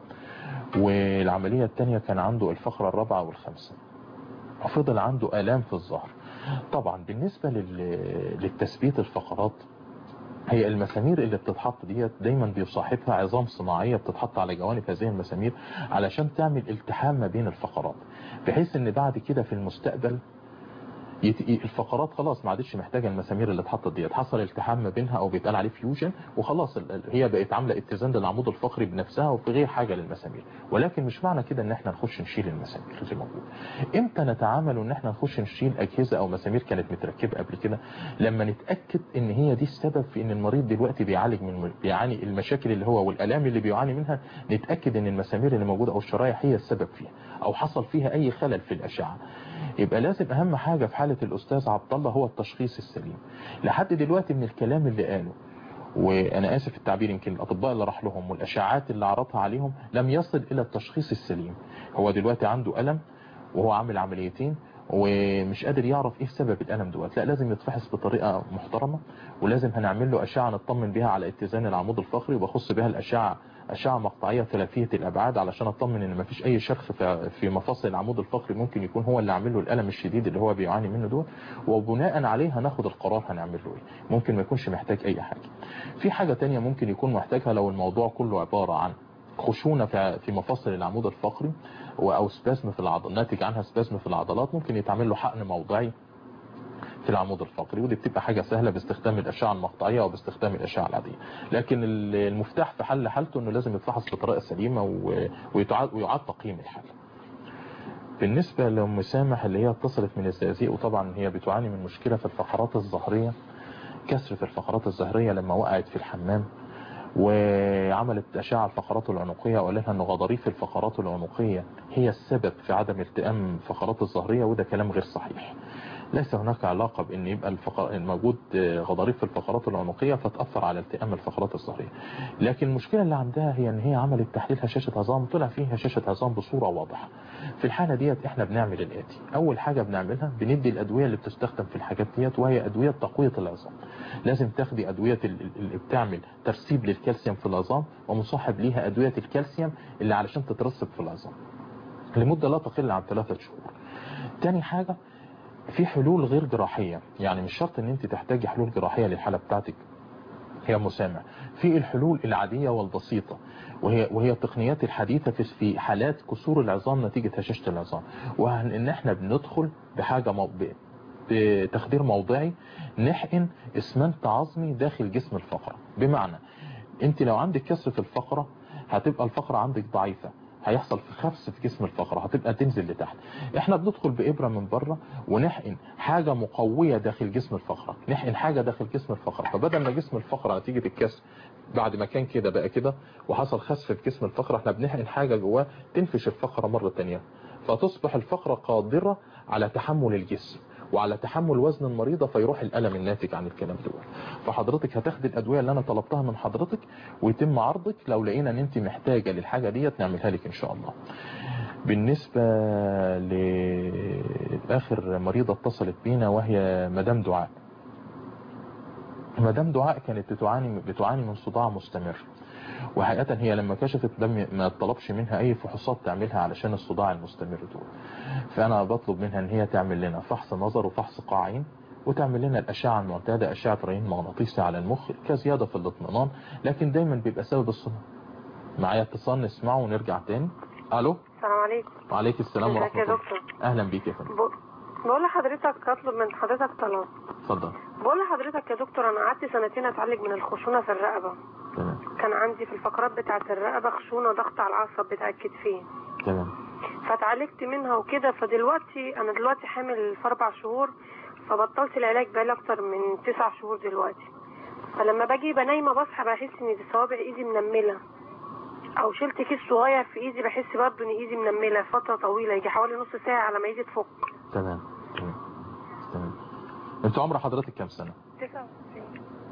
والعملية الثانية كان عنده الفقرة الرابعة والخامسة وفضل عنده آلام في الظهر طبعا بالنسبة للتثبيت الفقرات هي المسامير اللي بتتحط ديت دايما بيصاحبها عظام صناعية بتتحط على جوانب هذه المسامير علشان تعمل التحام ما بين الفقرات بحيث ان بعد كده في المستقبل يت... الفقرات خلاص ما عادتش محتاجه المسامير اللي اتحطت ديت حصل التحام ما بينها او بيتقال عليه فيوجن وخلاص هي بقت عامله اتزان للعمود الفقري بنفسها وفي غير حاجه للمسامير ولكن مش معنى كده ان احنا نخش نشيل المسامير اللي موجوده امتى نتعامل ان احنا نخش نشيل اجهزه او مسامير كانت متركبه قبل كده لما نتاكد ان هي دي السبب في ان المريض دلوقتي بيعالج من بيعاني المشاكل اللي هو والالام اللي بيعاني منها نتاكد ان المسامير اللي موجوده او الشرايح هي السبب فيها او حصل فيها اي خلل في الاشعه يبقى لازم اهم حاجة في حالة الاستاذ عبد الله هو التشخيص السليم لحد دلوقتي من الكلام اللي قاله وانا اسف التعبير يمكن الاطباء اللي راح لهم والاشعاعات اللي عرضها عليهم لم يصل الى التشخيص السليم هو دلوقتي عنده الم وهو عامل عمليتين ومش قادر يعرف ايه سبب الالم دوت لا لازم يتفحص بطريقه محترمه ولازم هنعمل له اشعه نطمن بها على اتزان العمود الفقري وبخص بها الاشعه أشعة مقطعية ثلاثية الأبعاد علشان أطمن إن مفيش أي شرخ في مفاصل العمود الفقري ممكن يكون هو اللي عامل له الألم الشديد اللي هو بيعاني منه دول وبناء عليه هناخد القرار هنعمل له إيه ممكن ما يكونش محتاج أي حاجة في حاجة تانية ممكن يكون محتاجها لو الموضوع كله عبارة عن خشونة في مفاصل العمود الفقري او سباسم في العضلات ناتج عنها سباسم في العضلات ممكن يتعمل له حقن موضعي في العمود الفقري ودي بتبقى حاجة سهلة باستخدام الأشعة المقطعية أو باستخدام الأشعة العادية لكن ال- المفتاح في حل حالته أنه لازم يتفحص بطريقة سليمة و- ويتعاد, ويعاد تقييم الحالة بالنسبة لأم سامح اللي هي اتصلت من الزقازيق وطبعا هي بتعاني من مشكلة في الفقرات الظهرية كسر في الفقرات الظهرية لما وقعت في الحمام وعملت أشعة الفقرات العنقية وقال لها أن غضاريف الفقرات العنقية هي السبب في عدم التئام الفقرات الظهرية وده كلام غير صحيح ليس هناك علاقة بأن يبقى الفقر... موجود غضاريف في الفقرات العنقية فتأثر على التئام الفقرات الظهرية لكن المشكلة اللي عندها هي أن هي عملت تحليل هشاشة عظام طلع فيه هشاشة عظام بصورة واضحة في الحالة ديت احنا بنعمل الآتي أول حاجة بنعملها بندي الأدوية اللي بتستخدم في الحاجات ديت وهي أدوية تقوية العظام لازم تاخدي أدوية ال- ال- اللي بتعمل ترسيب للكالسيوم في العظام ومصاحب ليها أدوية الكالسيوم اللي علشان تترسب في العظام لمدة لا تقل عن ثلاثة شهور تاني حاجة في حلول غير جراحية يعني مش شرط ان انت تحتاجي حلول جراحية للحالة بتاعتك هي مسامع في الحلول العادية والبسيطة وهي وهي التقنيات الحديثة في في حالات كسور العظام نتيجة هشاشة العظام وان احنا بندخل بحاجة مو- ب- بتخدير موضعي نحقن اسمنت عظمي داخل جسم الفقرة بمعنى انت لو عندك كسر في الفقرة هتبقى الفقرة عندك ضعيفة هيحصل في خفس في جسم الفقرة هتبقى تنزل لتحت احنا بندخل بإبرة من بره ونحقن حاجة مقوية داخل جسم الفقرة نحقن حاجة داخل جسم الفقرة فبدل ما جسم الفقرة نتيجة الكسر بعد ما كان كده بقى كده وحصل خسف في جسم الفقرة احنا بنحقن حاجة جواه تنفش الفقرة مرة تانية فتصبح الفقرة قادرة على تحمل الجسم وعلى تحمل وزن المريضة فيروح الألم الناتج عن الكلام دول فحضرتك هتاخدي الأدوية اللي أنا طلبتها من حضرتك ويتم عرضك لو لقينا ان انت محتاجة للحاجة ديت نعملها لك ان شاء الله بالنسبة لآخر مريضة اتصلت بينا وهي مدام دعاء مدام دعاء كانت بتعاني بتعاني من صداع مستمر وحقيقة هي لما كشفت دم ما طلبش منها اي فحوصات تعملها علشان الصداع المستمر دول فانا بطلب منها ان هي تعمل لنا فحص نظر وفحص قاعين وتعمل لنا الاشعة المعتادة اشعة رنين مغناطيسي على المخ كزيادة في الاطمئنان لكن دايما بيبقى سبب الصداع معايا اتصال نسمعه ونرجع تاني الو
السلام عليكم
وعليك السلام
ازيك
ورحمة
يا
الله
دكتور
اهلا بيك يا فندم
ب- بقول لحضرتك اطلب من حضرتك طلب
اتفضل
بقول لحضرتك يا دكتور انا قعدت سنتين اتعالج من الخشونه في الرقبه
تمام
كان عندي في الفقرات بتاعه الرقبه خشونه ضغط على العصب بتاع الكتفين
تمام
فاتعالجت منها وكده فدلوقتي انا دلوقتي حامل في اربع شهور فبطلت العلاج بقالي اكتر من تسع شهور دلوقتي فلما باجي بنايمه بصحى بحس ان صوابع ايدي منمله او شلت كيس صغير في ايدي بحس برضه ان ايدي منمله فتره طويله يجي حوالي نص ساعه على ما ايدي تفك
تمام تمام تمام انت عمر حضرتك كام سنة
99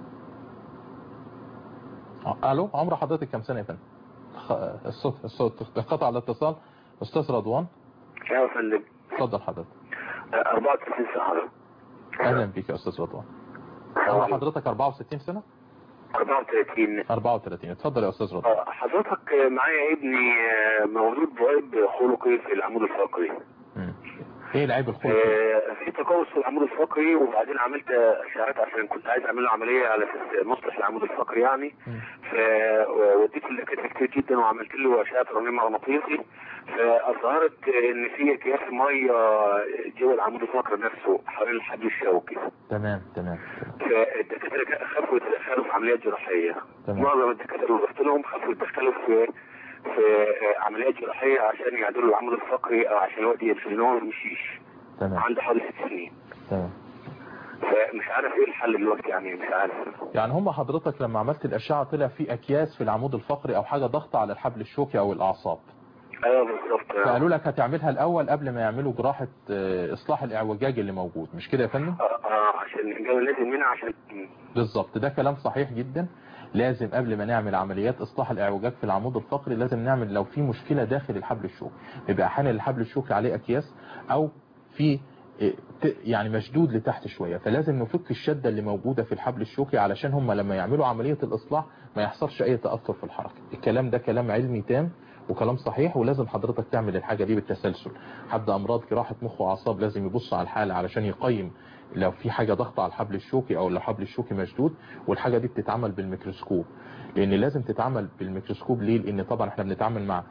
آه، الو عمر حضرتك كام سنة يا فندم خ- الصوت الصوت انقطع الاتصال استاذ رضوان
يا فندم
اتفضل حضرتك
94 سنة حضرتك
اهلا بيك يا استاذ رضوان عمر حضرتك 64 سنة
34
34 اتفضل يا استاذ رضوان
آه، حضرتك معايا ابني آه، مولود بعيب خلقي في العمود الفقري
ايه العيب الخلقي
آه، في تقوس في العمود الفقري وبعدين عملت اشعاعات عشان كنت عايز اعمل له عمليه على اساس مصلح العمود الفقري يعني فوديت لدكاتره كتير جدا وعملت له اشعه رنين مغناطيسي فاظهرت ان في اكياس ميه جوه العمود الفقري نفسه حوالين الحبل الشوكي
تمام تمام
فالدكاتره خافوا يتدخلوا في عمليات جراحيه
تمام.
معظم الدكاتره اللي رحت لهم خافوا يتدخلوا في في عمليات جراحيه عشان يعدلوا العمود الفقري او عشان يودي ان هو ما يمشيش
تمام
عنده حوالي ست سنين
تمام
فمش عارف ايه الحل دلوقتي يعني مش عارف
يعني هم حضرتك لما عملت الاشعة طلع في اكياس في العمود الفقري او حاجة ضغط على الحبل الشوكي او الاعصاب
ايوه بالظبط
فقالوا لك هتعملها الاول قبل ما يعملوا جراحة آه، اصلاح الاعوجاج اللي موجود مش كده يا فندم
اه عشان جو لازم منها عشان
بالظبط ده كلام صحيح جدا لازم قبل ما نعمل عمليات اصلاح الاعوجاج في العمود الفقري لازم نعمل لو في مشكلة داخل الحبل الشوكي بيبقى احيانا الحبل الشوكي عليه اكياس او في إيه، ت- يعني مشدود لتحت شوية فلازم نفك الشدة اللي موجودة في الحبل الشوكي علشان هم لما يعملوا عملية الإصلاح ما يحصلش أي تأثر في الحركة الكلام ده كلام علمي تام وكلام صحيح ولازم حضرتك تعمل الحاجة دي بالتسلسل حد أمراض جراحة مخ وأعصاب لازم يبص على الحالة علشان يقيم لو في حاجة ضغط على الحبل الشوكي أو لو الحبل الشوكي مشدود والحاجة دي بتتعمل بالميكروسكوب لأن لازم تتعمل بالميكروسكوب ليه لأن طبعا احنا بنتعامل مع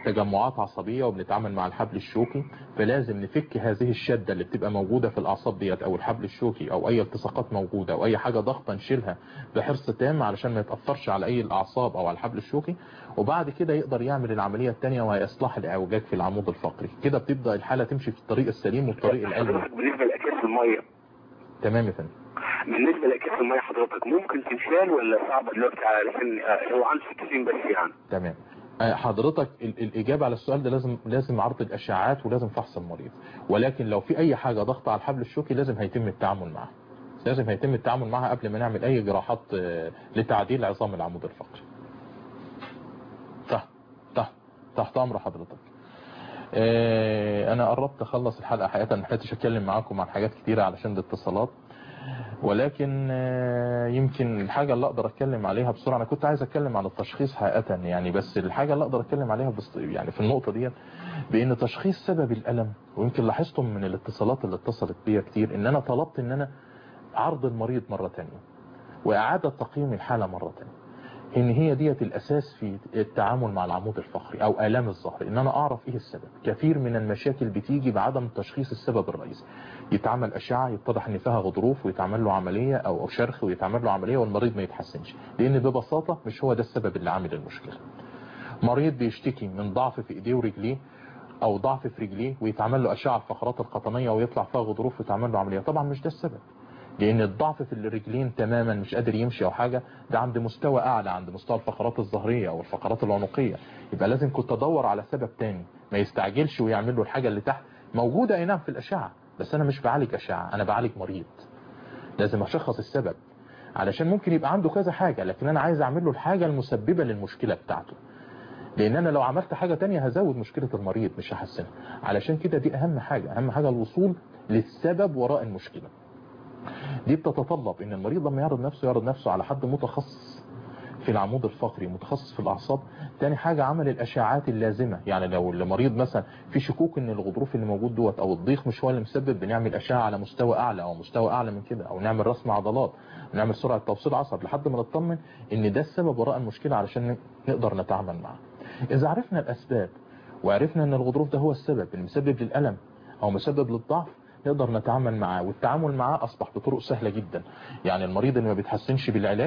تجمعات عصبية وبنتعامل مع الحبل الشوكي فلازم نفك هذه الشدة اللي بتبقى موجودة في الأعصاب ديت أو الحبل الشوكي أو أي التصاقات موجودة أو أي حاجة ضغطة نشيلها بحرص تام علشان ما يتأثرش على أي الأعصاب أو على الحبل الشوكي وبعد كده يقدر يعمل العملية الثانية وهي إصلاح الإعوجاج في العمود الفقري كده بتبدأ الحالة تمشي في الطريق السليم والطريق العلمي
بالنسبه لاكياس الميه
تمام يا فندم
بالنسبه لاكياس الميه حضرتك ممكن تنشال ولا صعبه دلوقتي علشان آه، هو عنده ست سنين بس يعني
تمام آه، حضرتك ال- الإجابة على السؤال ده لازم لازم عرض الأشعاعات ولازم فحص المريض ولكن لو في أي حاجة ضغط على الحبل الشوكي لازم هيتم التعامل معها لازم هيتم التعامل معها قبل ما نعمل أي جراحات آه، لتعديل عظام العمود الفقري تحت تحت تحت أمر حضرتك آه، أنا قربت أخلص الحلقة حقيقة ما لحقتش أتكلم معاكم عن حاجات كتيرة علشان الاتصالات ولكن آه، يمكن الحاجة اللي اقدر اتكلم عليها بسرعة انا كنت عايز اتكلم عن التشخيص حقيقة يعني بس الحاجة اللي اقدر اتكلم عليها بس يعني في النقطة دي بان تشخيص سبب الالم ويمكن لاحظتم من الاتصالات اللي اتصلت بيا كتير ان انا طلبت ان انا عرض المريض مرة تانية واعادة تقييم الحالة مرة تانية ان هي ديت الاساس في التعامل مع العمود الفقري او الام الظهر ان انا اعرف ايه السبب كثير من المشاكل بتيجي بعدم تشخيص السبب الرئيسي يتعمل اشعه يتضح ان فيها غضروف ويتعمل له عمليه او شرخ ويتعمل له عمليه والمريض ما يتحسنش لان ببساطه مش هو ده السبب اللي عامل المشكله مريض بيشتكي من ضعف في ايديه ورجليه او ضعف في رجليه ويتعمل له اشعه الفقرات القطنيه ويطلع فيها غضروف ويتعمل له عمليه طبعا مش ده السبب لان الضعف في الرجلين تماما مش قادر يمشي او حاجة ده عند مستوى اعلى عند مستوى الفقرات الظهرية او الفقرات العنقية يبقى لازم كنت ادور على سبب تاني ما يستعجلش ويعمل له الحاجة اللي تحت موجودة اي نعم في الاشعة بس انا مش بعالج اشعة انا بعالج مريض لازم اشخص السبب علشان ممكن يبقى عنده كذا حاجة لكن انا عايز اعمل له الحاجة المسببة للمشكلة بتاعته لان انا لو عملت حاجة تانية هزود مشكلة المريض مش هحسنها علشان كده دي اهم حاجة اهم حاجة الوصول للسبب وراء المشكلة دي بتتطلب ان المريض لما يعرض نفسه يعرض نفسه على حد متخصص في العمود الفقري متخصص في الاعصاب تاني حاجة عمل الاشعاعات اللازمة يعني لو المريض مثلا في شكوك ان الغضروف اللي موجود دوت او الضيق مش هو اللي مسبب بنعمل اشعة على مستوى اعلى او مستوى اعلى من كده او نعمل رسم عضلات نعمل سرعة توصيل عصب لحد ما نطمن ان ده السبب وراء المشكلة علشان نقدر نتعامل معاه اذا عرفنا الاسباب وعرفنا ان الغضروف ده هو السبب اللي مسبب للالم او مسبب للضعف نقدر نتعامل معاه والتعامل معاه أصبح بطرق سهلة جدا يعني المريض اللي ما بيتحسنش بالعلاج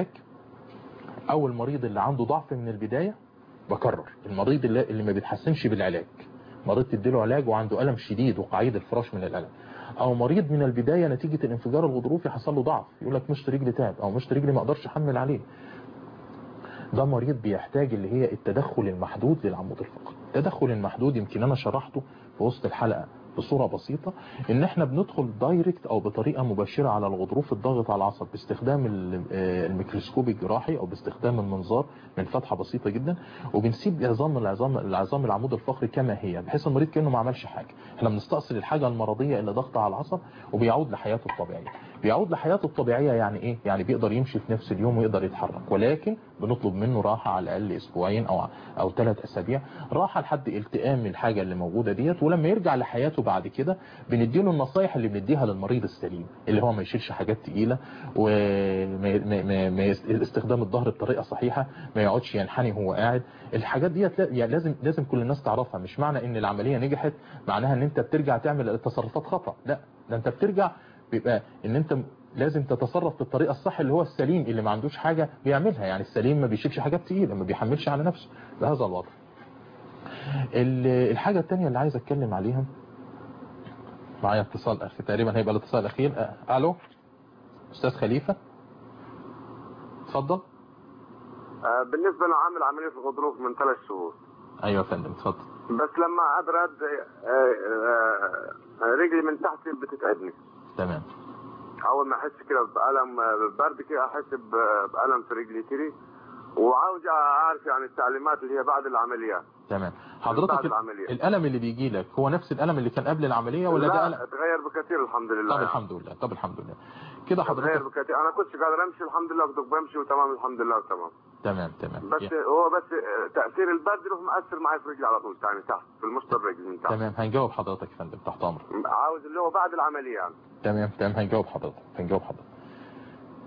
أو المريض اللي عنده ضعف من البداية بكرر المريض اللي, اللي ما بيتحسنش بالعلاج مريض تديله علاج وعنده ألم شديد وقعيد الفراش من الألم أو مريض من البداية نتيجة الانفجار الغضروفي حصل له ضعف يقول لك مشط رجلي تعب أو مشط رجلي ما أقدرش أحمل عليه ده مريض بيحتاج اللي هي التدخل المحدود للعمود الفقري التدخل المحدود يمكن أنا شرحته في وسط الحلقة بصورة بسيطة ان احنا بندخل دايركت او بطريقة مباشرة على الغضروف الضاغط على العصب باستخدام الميكروسكوب الجراحي او باستخدام المنظار من فتحة بسيطة جدا وبنسيب عظام العظام العظام العمود الفقري كما هي بحيث المريض كأنه ما عملش حاجة احنا بنستأصل الحاجة المرضية اللي ضغط على العصب وبيعود لحياته الطبيعية بيعود لحياته الطبيعية يعني ايه يعني بيقدر يمشي في نفس اليوم ويقدر يتحرك ولكن بنطلب منه راحة على الاقل اسبوعين او او ثلاث اسابيع راحة لحد التئام الحاجة اللي موجودة ديت ولما يرجع لحياته بعد كده بنديله النصايح اللي بنديها للمريض السليم اللي هو ما يشيلش حاجات تقيلة واستخدام الظهر بطريقة صحيحة ما يقعدش ينحني وهو قاعد الحاجات ديت يعني لازم لازم كل الناس تعرفها مش معنى ان العملية نجحت معناها ان انت بترجع تعمل التصرفات خطأ لا ده انت بترجع بيبقى ان انت لازم تتصرف بالطريقة الصح اللي هو السليم اللي ما عندوش حاجة بيعملها يعني السليم ما بيشيلش حاجات تقيلة ما بيحملش على نفسه بهذا الوضع الحاجة التانية اللي عايز اتكلم عليها معايا اتصال اخي تقريبا هيبقى الاتصال الاخير أه. الو استاذ خليفة اتفضل
آه بالنسبة لعامل عملية الغضروف من ثلاث شهور
ايوه يا فندم اتفضل
بس لما ابرد آه آه رجلي من تحت بتتعبني
تمام
اول ما احس كده بألم برد كده احس بألم في رجلي كده وعاوز اعرف يعني التعليمات اللي هي بعد العمليات
تمام حضرتك الالم اللي بيجي لك هو نفس الالم اللي كان قبل العمليه ولا
لا
ده الم
اتغير بكثير الحمد لله
طب الحمد لله طب الحمد لله كده حضرتك
اتغير بكثير انا كنت قادر امشي الحمد لله كنت بمشي وتمام الحمد لله تمام
تمام تمام
بس يعني. هو بس تاثير البرد له مأثر معي في رجلي على طول ثاني تحت في المشط الرجل من تحت
تمام هنجاوب حضرتك يا فندم تحت امرك
عاوز اللي هو بعد العمليه يعني
تمام تمام هنجاوب حضرتك هنجاوب حضرتك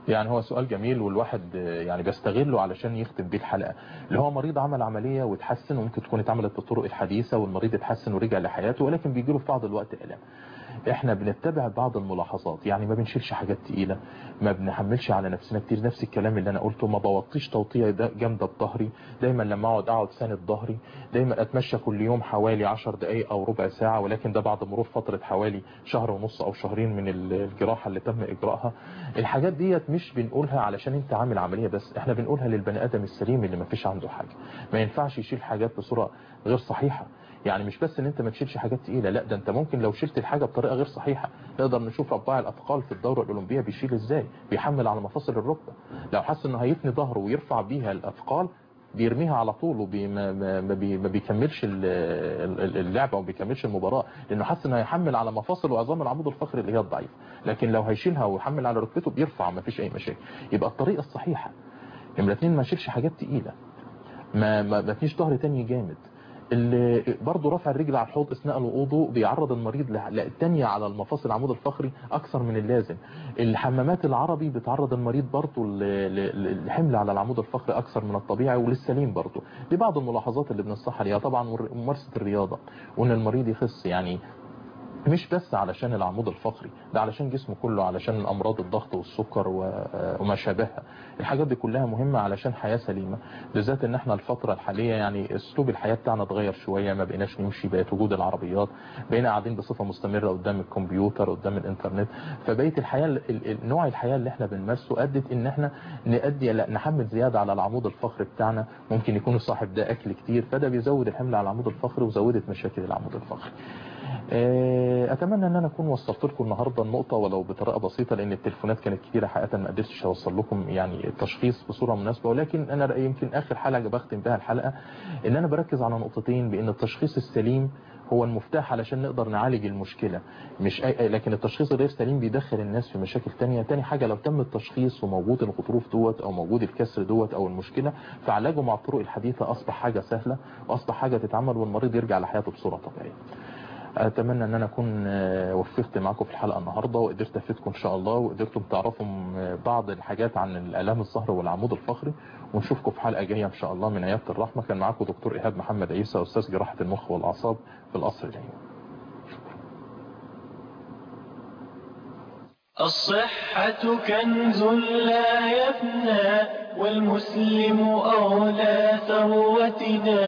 يعني هو سؤال جميل والواحد يعني بيستغله علشان يختم بيه الحلقة اللي هو مريض عمل عملية وتحسن وممكن تكون اتعملت بالطرق الحديثة والمريض اتحسن ورجع لحياته ولكن بيجي له في بعض الوقت ألم احنا بنتبع بعض الملاحظات يعني ما بنشيلش حاجات تقيلة ما بنحملش على نفسنا كتير نفس الكلام اللي انا قلته ما بوطيش توطية دا- جامدة بظهري دايما لما اقعد اقعد ساند ظهري دايما اتمشى كل يوم حوالي 10 دقائق او ربع ساعة ولكن ده بعد مرور فترة حوالي شهر ونص او شهرين من ال- الجراحة اللي تم اجراءها الحاجات ديت مش بنقولها علشان انت عامل عملية بس احنا بنقولها للبني ادم السليم اللي ما فيش عنده حاجة ما ينفعش يشيل حاجات بصورة غير صحيحة يعني مش بس ان انت ما تشيلش حاجات تقيله لا ده انت ممكن لو شلت الحاجه بطريقه غير صحيحه نقدر نشوف رباع الاثقال في الدوره الاولمبيه بيشيل ازاي بيحمل على مفاصل الركبه لو حس انه هيثني ظهره ويرفع بيها الاثقال بيرميها على طول وما ما ما بي ما بيكملش ال- ال- اللعبه وما بيكملش المباراه لانه حس انه هيحمل على مفاصل وعظام العمود الفقري اللي هي الضعيفه لكن لو هيشيلها ويحمل على ركبته بيرفع ما فيش اي مشاكل يبقى الطريقه الصحيحه نمره اتنين ما يشيلش حاجات تقيله ما ما ما فيش ظهر تاني جامد اللي برضه رفع الرجل على الحوض اثناء الوضوء بيعرض المريض ل- للتانية على المفاصل العمود الفقري اكثر من اللازم الحمامات العربي بتعرض المريض برضه ل- ل- لحمل على العمود الفقري اكثر من الطبيعي وللسليم برضه دي بعض الملاحظات اللي بننصحها ليها طبعا ور- ممارسه الرياضه وان المريض يخس يعني مش بس علشان العمود الفقري ده علشان جسمه كله علشان امراض الضغط والسكر و- وما شابهها الحاجات دي كلها مهمة علشان حياة سليمة بالذات ان احنا الفترة الحالية يعني اسلوب الحياة بتاعنا اتغير شوية ما بقيناش نمشي بقت وجود العربيات بقينا قاعدين بصفة مستمرة قدام الكمبيوتر قدام الانترنت فبقيت الحياة ال- ال- نوع الحياة اللي احنا بنمارسه ادت ان احنا نأدي لا نحمل زيادة على العمود الفقري بتاعنا ممكن يكون صاحب ده اكل كتير فده بيزود الحمل على العمود الفقري وزودت مشاكل العمود الفقري آه، اتمنى ان انا اكون وصلت لكم النهارده النقطه ولو بطريقه بسيطه لان التليفونات كانت كتيره حقيقه ما قدرتش اوصل لكم يعني التشخيص بصوره مناسبه ولكن انا رأيي يمكن اخر حلقه بختم بها الحلقه ان انا بركز على نقطتين بان التشخيص السليم هو المفتاح علشان نقدر نعالج المشكلة مش أي لكن التشخيص الغير سليم بيدخل الناس في مشاكل تانية تاني حاجة لو تم التشخيص وموجود الغضروف دوت او موجود الكسر دوت او المشكلة فعلاجه مع الطرق الحديثة اصبح حاجة سهلة واصبح حاجة تتعمل والمريض يرجع لحياته بصورة طبيعية اتمنى ان انا اكون آه، وفقت معاكم في الحلقه النهارده وقدرت افيدكم ان شاء الله وقدرتم تعرفوا آه، بعض الحاجات عن الالام الظهر والعمود الفقري ونشوفكم في حلقه جايه ان شاء الله من عياده الرحمه كان معاكم دكتور ايهاب محمد عيسى استاذ جراحه المخ والاعصاب في القصر العيني
الصحة كنز لا يفنى والمسلم أولى ثروتنا